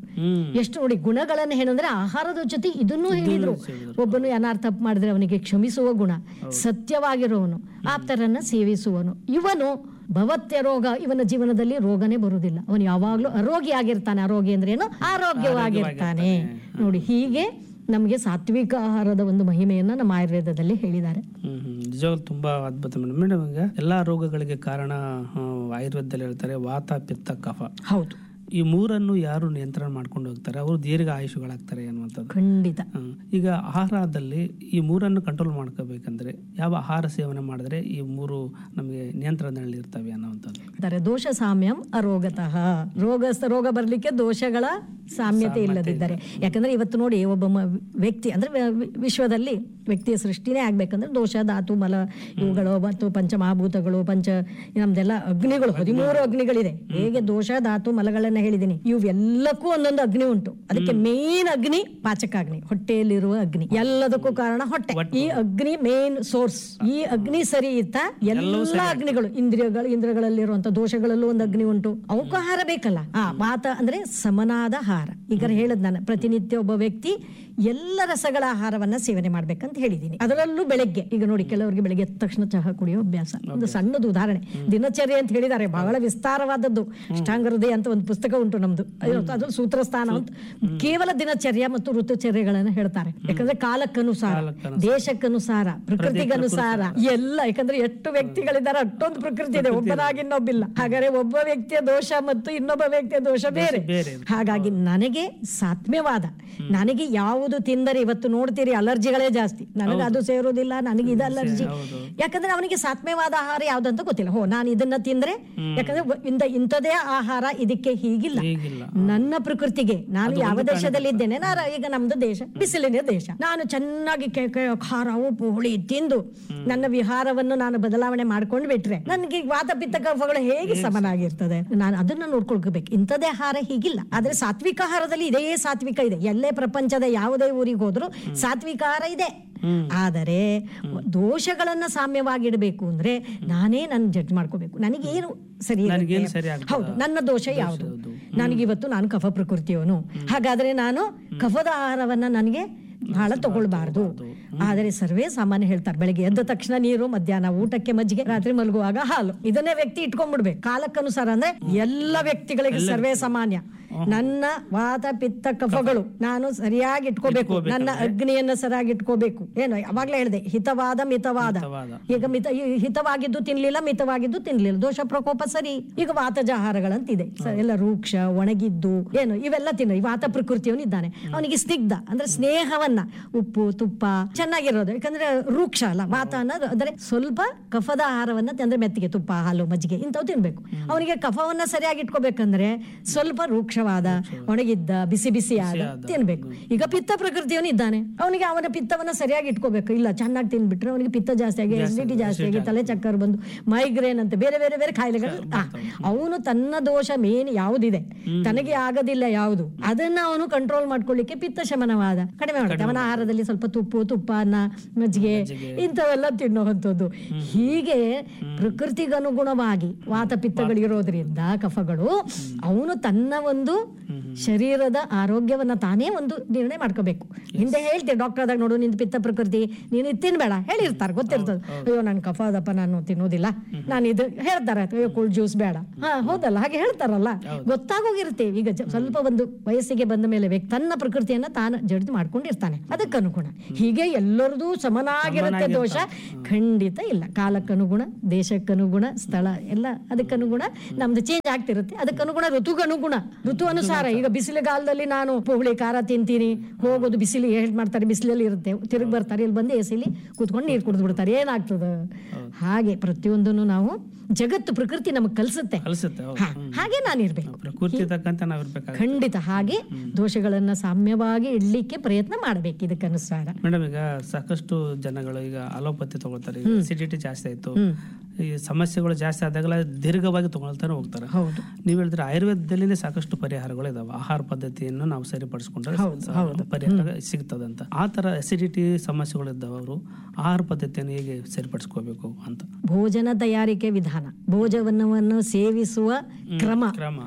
F: ಹ್ಮ್
G: ಎಷ್ಟು ನೋಡಿ ಗುಣಗಳನ್ನ ಏನಂದ್ರೆ ಆಹಾರದ ಜೊತೆ ಇದನ್ನೂ ಹೇಳಿದ್ರು ಒಬ್ಬನು ಅನಾರ್ಥ ಮಾಡಿದ್ರೆ ಅವನಿಗೆ ಕ್ಷಮಿಸುವ ಗುಣ ಸತ್ಯವಾಗಿರುವವನು ಆಪ್ತರನ್ನ ಸೇವಿಸುವನು ಇವನು ಭವತ್ಯ ರೋಗ ಇವನ ಜೀವನದಲ್ಲಿ ರೋಗನೇ ಬರುವುದಿಲ್ಲ ಅವನು ಯಾವಾಗ್ಲೂ ಅರೋಗಿ ಆಗಿರ್ತಾನೆ ಆರೋಗ್ಯ ಅಂದ್ರೆ ಏನು ಆರೋಗ್ಯವಾಗಿರ್ತಾನೆ ನೋಡಿ ಹೀಗೆ ನಮಗೆ ಸಾತ್ವಿಕ ಆಹಾರದ ಒಂದು ಮಹಿಮೆಯನ್ನ ನಮ್ಮ ಆಯುರ್ವೇದದಲ್ಲಿ ಹೇಳಿದ್ದಾರೆ
F: ಹ್ಮ್ ಹ್ಮ್. ನಿಜವಾಗ್ಲೂ ತುಂಬಾ ಅದ್ಭುತ ಮೇಡಮ್ ಮೇಡಮ್ ಈಗ ಎಲ್ಲಾ ರೋಗಗಳಿಗೆ ಕಾರಣ ಆ, ಆಯುರ್ವೇದದಲ್ಲಿ ಹೇಳ್ತಾರೆ ವಾತ ಪಿತ್ತ ಕಫ
G: ಹೌದು
F: ಈ ಮೂರನ್ನು ಯಾರು ನಿಯಂತ್ರಣ ಮಾಡ್ಕೊಂಡು ಹೋಗ್ತಾರೆ ಅವರು ದೀರ್ಘ ಆಯುಷುಗಳಾಗ್ತಾರೆ ಅನ್ನುವಂಥದ್ದು
G: ಖಂಡಿತ
F: ಹ್ಮ್. ಈಗ ಆಹಾರದಲ್ಲಿ ಈ ಮೂರನ್ನು ಕಂಟ್ರೋಲ್ ಮಾಡ್ಕೋಬೇಕಂದ್ರೆ ಯಾವ ಆಹಾರ ಸೇವನೆ ಮಾಡಿದ್ರೆ ಈ ಮೂರು ನಮಗೆ ನಿಯಂತ್ರಣದಲ್ಲಿ ಇರ್ತವೆ ಅನ್ನುವಂಥದ್ದು
G: ಇದ್ದಾರೆ ದೋಷ ಸಾಮ್ಯಂ ಅರೋಗತಃ ರೋಗ ರೋಗ ಬರಲಿಕ್ಕೆ ದೋಷಗಳ ಸಾಮ್ಯತೆ ಇಲ್ಲದಿದ್ದರೆ ಯಾಕಂದ್ರೆ ಇವತ್ತು ನೋಡಿ ಒಬ್ಬ ಮ- ವ್ಯಕ್ತಿ ಅಂದ್ರೆ ವ- ವಿ- ವಿಶ್ವದಲ್ಲಿ ವ್ಯಕ್ತಿಯ ಸೃಷ್ಟಿನೇ ಆಗ್ಬೇಕಂದ್ರೆ ದೋಷ ಧಾತು ಮಲ ಇವುಗಳು ಮತ್ತು ಪಂಚಮಹಾಭೂತಗಳು ಪಂಚ ನಮ್ದೆಲ್ಲ ಅಗ್ನಿಗಳು ಹದಿಮೂರು ಅಗ್ನಿಗಳಿದೆ ಹೇಗೆ ದೋಷ ಧಾತು ಮಲಗಳನ್ನ ಹೇಳಿದೀನಿ ಇವೆಲ್ಲಕ್ಕೂ ಒಂದೊಂದು ಅಗ್ನಿ ಉಂಟು ಅದಕ್ಕೆ ಮೇನ್ ಅಗ್ನಿ ಪಾಚಕಾಗ್ನಿ ಹೊಟ್ಟೆಯಲ್ಲಿರುವ ಅಗ್ನಿ ಎಲ್ಲದಕ್ಕೂ ಕಾರಣ ಹೊಟ್ಟೆ ಈ ಅಗ್ನಿ ಮೇನ್ ಸೋರ್ಸ್ ಈ ಅಗ್ನಿ ಸರಿ ಇತ್ತ ಎಲ್ಲ ಅಗ್ನಿಗಳು ಇಂದ್ರಿಯಗಳು ಇಂದ್ರಿಯಗಳಲ್ಲಿರುವಂತ ದೋಷಗಳಲ್ಲೂ ಒಂದು ಅಗ್ನಿ ಉಂಟು ಅವಕ್ಕೂ ಆಹಾರ ಬೇಕಲ್ಲ ಆ ವಾತ ಅಂದ್ರೆ ಸಮನಾದ ಆಹಾರ ಈಗ ಹೇಳದ್ ನಾನು ಪ್ರತಿನಿತ್ಯ ಒಬ್ಬ ವ್ಯಕ್ತಿ ಎಲ್ಲ ರಸಗಳ ಆಹಾರವನ್ನ ಸೇವನೆ ಮಾಡ್ಬೇಕಂತ ಹೇಳಿದೀನಿ ಅದರಲ್ಲೂ ಬೆಳಗ್ಗೆ ಈಗ ನೋಡಿ ಕೆಲವರಿಗೆ ಬೆಳಗ್ಗೆ ಎದ್ದ ತಕ್ಷಣ ಚಹಾ ಕುಡಿಯೋ ಅಭ್ಯಾಸ ಒಂದು ಸಣ್ಣದು ಉದಾಹರಣೆ ದಿನಚರ್ಯ ಅಂತ ಹೇಳಿದ್ದಾರೆ ಬಹಳ ವಿಸ್ತಾರವಾದದ್ದು ಅಷ್ಟಾಂಗ ಹೃದಯ ಅಂತ ಒಂದು ಪುಸ್ತಕ ಉಂಟು ನಮ್ದು ಅದು- ಅದು ಸೂತ್ರಸ್ಥಾನ ಅಂತ ಕೇವಲ ದಿನಚರ್ಯ ಮತ್ತು ಋತುಚರ್ಯಗಳನ್ನ ಹೇಳ್ತಾರೆ ಯಾಕಂದ್ರೆ ಕಾಲಕ್ಕನುಸಾರ ದೇಶಕ್ಕನುಸಾರ ಪ್ರಕೃತಿಗನುಸಾರ ಎಲ್ಲ ಯಾಕಂದ್ರೆ ಎಷ್ಟು ವ್ಯಕ್ತಿಗಳಿದ್ದಾರೆ ಅಷ್ಟೊಂದು ಪ್ರಕೃತಿ ಇದೆ ಒಬ್ಬನಾಗಿ ಇನ್ನೊಬ್ಬಿಲ್ಲ ಹಾಗಾದ್ರೆ ಒಬ್ಬ ವ್ಯಕ್ತಿಯ ದೋಷ ಮತ್ತು ಇನ್ನೊಬ್ಬ ವ್ಯಕ್ತಿಯ ದೋಷ ಬೇರೆ
F: ಬೇರೆ.
G: ಹಾಗಾಗಿ ನನಗೆ ಸಾತ್ಮ್ಯವಾದ ನನಗೆ ಯಾವುದು ತಿಂದರೆ ಇವತ್ತು ನೋಡ್ತೀರಿ ಅಲರ್ಜಿಗಳೇ ಜಾಸ್ತಿ ನನಗೆ ಅದು ಸೇರೋದಿಲ್ಲ ನನಗೆ ಇದು ಅಲರ್ಜಿ ಯಾಕಂದ್ರೆ ಅವನಿಗೆ ಸಾತ್ಮ್ಯವಾದ ಆಹಾರ ಯಾವ್ದಂತ ಗೊತ್ತಿಲ್ಲ ಹೋ ನಾನು ಇದನ್ನ ತಿಂದ್ರೆ ಯಾಕಂದ್ರೆ ಒ- ಇಂದ ಇಂಥದೇ ಆಹಾರ ಇದಕ್ಕೆ ಹೀಗಿಲ್ಲ
F: ಹೀಗಿಲ್ಲ
G: ನನ್ನ ಪ್ರಕೃತಿಗೆ ನಾನು ಯಾವ ದೇಶದಲ್ಲಿ ಇದ್ದೇನೆ ನಾನು ಈಗ ನಮ್ದು ದೇಶ ಬಿಸಿಲಿನ ದೇಶ ನಾನು ಚೆನ್ನಾಗಿ ಕೆ- ಕೆ- ಖಾರ ಉಪ್ಪು ಹುಳಿ ತಿಂದು ನನ್ನ ವಿಹಾರವನ್ನು ನಾನು ಬದಲಾವಣೆ ಮಾಡ್ಕೊಂಡು ಬಿಟ್ರೆ ನನಗೆ ವಾತ ಪಿತ್ತ ಕಫಗಳು ಹೇಗೆ ಸಮನಾಗಿರ್ತದೆ ನಾನು ಅದನ್ನ ನೋಡ್ಕೊಳ್ಬೇಕು ಇಂಥದೇ ಆಹಾರ ಹೀಗಿಲ್ಲ ಆದ್ರೆ ಸಾತ್ವಿಕ ಆಹಾರದಲ್ಲಿ ಇದೇ ಸಾತ್ವಿಕ ಇದೆ ಎಲ್ಲೇ ಪ್ರಪಂಚದ ಯಾವುದೇ ಊರಿಗೆ ಹೋದ್ರು ಸಾತ್ವಿಕ ಆಹಾರ ಇದೆ ಆದರೆ ದೋಷಗಳನ್ನ ಸಾಮ್ಯವಾಗಿಡಬೇಕು ಅಂದ್ರೆ ನಾನೇ ನನ್ನ ಜಡ್ಜ್ ಮಾಡ್ಕೋಬೇಕು ನನಗೇನು ಸರಿ ಇರುತ್ತೆ?
F: ನನಗೇನು ಸರಿ ಆಗ್ತದೆ?
G: ಹೌದು ನನ್ನ ದೋಷ ಯಾವುದು ನನಗಿವತ್ತು ನಾನು ಕಫ ಪ್ರಕೃತಿಯವನು ಹಾಗಾದ್ರೆ ನಾನು ಕಫದ ಆಹಾರವನ್ನ ನನಗೆ ಬಹಳ ತಗೊಳ್ಬಾರ್ದು ಆದರೆ ಸರ್ವೇ ಸಾಮಾನ್ಯ ಹೇಳ್ತಾರೆ ಬೆಳಗ್ಗೆ ಎದ್ದ ತಕ್ಷಣ ನೀರು ಮಧ್ಯಾಹ್ನ ಊಟಕ್ಕೆ ಮಜ್ಜಿಗೆ ರಾತ್ರಿ ಮಲಗುವಾಗ ಹಾಲು ಇದನ್ನೇ ವ್ಯಕ್ತಿ ಇಟ್ಕೊಂಡ್ಬಿಡ್ಬೇಕು ಕಾಲಕ್ಕನುಸಾರ ಅಂದ್ರೆ ಎಲ್ಲ ವ್ಯಕ್ತಿಗಳಿಗೆ ಸರ್ವೇ ಸಾಮಾನ್ಯ ನನ್ನ ವಾತ ಪಿತ್ತ ಕಫಗಳು ನಾನು ಸರಿಯಾಗಿ ಇಟ್ಕೋಬೇಕು ನನ್ನ ಅಗ್ನಿಯನ್ನ ಸರಿಯಾಗಿ ಇಟ್ಕೋಬೇಕು ಏನು ಅವಾಗ್ಲೇ ಹೇಳಿದೆ ಹಿತವಾದ ಮಿತವಾದ
F: ಹಿತವಾದ.
G: ಈಗ ಮಿತ ಈ ಹಿತವಾಗಿದ್ದು ತಿನ್ಲಿಲ್ಲ ಮಿತವಾಗಿದ್ದು ತಿನ್ಲಿಲ್ಲ ದೋಷ ಪ್ರಕೋಪ ಸರಿ ಈಗ ವಾತಜ ಆಹಾರಗಳಂತಿದೆ ಸ- ಎಲ್ಲ ರೂಕ್ಷ ಒಣಗಿದ್ದು ಏನು ಇವೆಲ್ಲ ತಿನ್ನ ಈ ವಾತ ಪ್ರಕೃತಿಯವನು ಇದ್ದಾನೆ ಅವನಿಗೆ ಸ್ನಿಗ್ಧ ಅಂದ್ರೆ ಸ್ನೇಹವನ್ನ ಉಪ್ಪು ತುಪ್ಪ ಚೆನ್ನಾಗಿರೋದು ಯಾಕಂದ್ರೆ ರೂಕ್ಷ ಅಲ್ಲ ವಾತ ಅನ್ನೋದು ಅಂದ್ರೆ ಸ್ವಲ್ಪ ಕಫದ ಆಹಾರವನ್ನ ಅಂದ್ರೆ ಮೆತ್ತಿಗೆ ತುಪ್ಪ ಹಾಲು ಮಜ್ಜಿಗೆ ಇಂಥವು ತಿನ್ಬೇಕು ಅವನಿಗೆ ಕಫವನ್ನ ಸರಿಯಾಗಿ ಇಟ್ಕೋಬೇಕಂದ್ರೆ ಸ್ವಲ್ಪ ರೂಕ್ಷವಾದ ಒಣಗಿದ್ದ ಬಿಸಿ ಬಿಸಿಯಾದ ತಿನ್ಬೇಕು ಈಗ ಪಿತ್ತ ಪ್ರಕೃತಿಯವನು ಇದ್ದಾನೆ ಅವನಿಗೆ ಅವನ ಪಿತ್ತವನ್ನ ಸರಿಯಾಗಿ ಇಟ್ಕೋಬೇಕು ಇಲ್ಲ ಚೆನ್ನಾಗಿ ತಿನ್ಬಿಟ್ರೆ ಅವನಿಗೆ ಪಿತ್ತ ಜಾಸ್ತಿ ಆಗಿ ಅಸಿಡಿಟಿ ಜಾಸ್ತಿ ಆಗಿ ತಲೆ ಚಕ್ಕರ್ ಬಂದು ಮೈಗ್ರೇನ್ ಅಂತ ಬೇರೆ ಬೇರೆ ಬೇರೆ ಕಾಯಿಲೆಗಳು ಅವನು ತನ್ನ ದೋಷ ಮೇನ್ ಯಾವುದಿದೆ ತನಗೆ ಆಗದಿಲ್ಲ ಯಾವುದು ಅದನ್ನ ಅವನು ಕಂಟ್ರೋಲ್ ಮಾಡ್ಕೊಳ್ಳಿಕ್ಕೆ ಪಿತ್ತ ಶಮನವಾದ ಕಡಿಮೆ ಮಾಡುತ್ತೆ ಅವನ ಆಹಾರದಲ್ಲಿ ಸ್ವಲ್ಪ ತುಪ್ಪು ತುಪ್ಪ ಅನ್ನ ಮಜ್ಜಿಗೆ ಇಂಥವೆಲ್ಲ ತಿನ್ನುವಂಥದ್ದು ಹೀಗೆ ಪ್ರಕೃತಿಗನುಗುಣವಾಗಿ ವಾತ ಪಿತ್ತಗಳಿರೋದ್ರಿಂದ ಕಫಗಳು ಅವನು ತನ್ನ ಒಂದು ಶರೀರದ ಆರೋಗ್ಯವನ್ನ ತಾನೇ ಒಂದು ನಿರ್ಣಯ ಮಾಡ್ಕೋಬೇಕು ಹಿಂದೆ ಹೇಳ್ತೀವಿ ಡಾಕ್ಟರ್ ಆದಾಗ ನೋಡು ನಿಂದು ಪಿತ್ತ ಪ್ರಕೃತಿ ನೀನು ಇದು ತಿನ್ಬೇಡ ಹೇಳಿರ್ತಾರೆ ಗೊತ್ತಿರ್ತದೆ ಅಯ್ಯೋ ನನ್ ಕಫ ಅದಪ್ಪ ನಾನು ತಿನ್ನೋದಿಲ್ಲ ನಾನು ಇದು ಹೇಳ್ತಾರೆ ಅಯ್ಯೋ ಕೂಲ್ ಜ್ಯೂಸ್ ಬೇಡ ಹಾ ಹೌದಲ್ಲ ಹಾಗೆ ಹೇಳ್ತಾರಲ್ಲ ಗೊತ್ತಾಗೋಗಿರುತ್ತೆ ಈಗ ಜ- ಸ್ವಲ್ಪ ಒಂದು ವಯಸ್ಸಿಗೆ ಬಂದ ಮೇಲೆ ವ್ಯಕ್ತಿ ತನ್ನ ಪ್ರಕೃತಿಯನ್ನ ತಾನು ಜಡ್ದು ಮಾಡ್ಕೊಂಡಿರ್ತಾನೆ ಅದಕ್ಕನುಗುಣ ಹೀಗೆ ಎಲ್ಲರದು ಸಮನಾಗಿರುತ್ತೆ ದೋಷ ಖಂಡಿತ ಇಲ್ಲ ಕಾಲಕ್ಕನುಗುಣ ದೇಶಕ್ಕನುಗುಣ ಸ್ಥಳ ಎಲ್ಲ ಅದಕ್ಕನುಗುಣ ನಮ್ದು ಚೇಂಜ್ ಆಗ್ತಿರುತ್ತೆ ಅದಕ್ಕನುಗುಣ ಋತುಗನುಗುಣ ಋತು ಅನುಸಾರ ಈಗ ಬಿಸಿಲುಗಾಲದಲ್ಲಿ ನಾನು ಉಪ್ಪು ಹುಳಿ ಖಾರ ತಿಂತೀನಿ ಹೋಗೋದು ಬಿಸಿಲು ಹೇಳ್ ಮಾಡ್ತಾರೆ ಬಿಸಿಲಲ್ಲಿ ಇರುತ್ತೆ ತಿರುಗಿ ಬರ್ತಾರೆ ಇಲ್ಲಿ ಬಂದು ಎಸಿಲಿ ಕೂತ್ಕೊಂಡು ನೀರು ಕುಡಿದು ಬಿಡ್ತಾರೆ ಏನಾಗ್ತದೆ ಹಾಗೆ ಪ್ರತಿಯೊಂದನ್ನು ನಾವು ಜಗತ್ತು ಪ್ರಕೃತಿ ನಮಗೆ ಕಲಿಸುತ್ತೆ
F: ಕಲಿಸುತ್ತೆ ಹೌದು.
G: ಹಾ, ಹಾಗೆ ನಾನಿರ್ಬೇಕು
F: ಪ್ರಕೃತಿ ತಕ್ಕಂತೆ ನಾವು ಇರ್ಬೇಕಾಗುತ್ತೆ
G: ಖಂಡಿತ ಹಾಗೆ ದೋಷಗಳನ್ನ ಸಾಮ್ಯವಾಗಿ ಇಡ್ಲಿಕ್ಕೆ ಪ್ರಯತ್ನ ಮಾಡ್ಬೇಕು ಇದಕ್ಕನುಸಾರ
F: ಮೇಡಮ್ ಈಗ ಸಾಕಷ್ಟು ಜನಗಳು ಈಗ ಅಲೋಪತಿ ತಗೊಳ್ತಾರೆ ಅಸಿಡಿಟಿ ಜಾಸ್ತಿ ಆಯ್ತು ಈ ಸಮಸ್ಯೆಗಳು ಜಾಸ್ತಿ ಆದಾಗಲ ದೀರ್ಘವಾಗಿ ತಗೊಳ್ತಾನೆ ಹೋಗ್ತಾರೆ
G: ಹೌದು
F: ನೀವು ಹೇಳಿದ್ರೆ ಆಯುರ್ವೇದದಲ್ಲಿನೇ ಸಾಕಷ್ಟು ಪರಿಹಾರಗಳು ಇದಾವೆ ಆಹಾರ ಪದ್ಧತಿಯನ್ನು ನಾವು ಸರಿಪಡಿಸ್ಕೊಂಡ್ರೆ ಸ- ಪರಿಹಾರ ಸಿಗ್ತದೆ ಅಂತ ಆ ತರ ಅಸಿಡಿಟಿ ಸಮಸ್ಯೆಗಳು ಇದ್ದಾವೆ ಅವರು ಆಹಾರ ಪದ್ಧತಿಯನ್ನು ಹೇಗೆ ಸರಿಪಡಿಸ್ಕೋಬೇಕು ಅಂತ
G: ಭೋಜನ ತಯಾರಿಕೆ ವಿಧಾನ ಭೋಜನವನ್ನು ಸೇವಿಸುವ ಕ್ರಮ
F: ಕ್ರಮ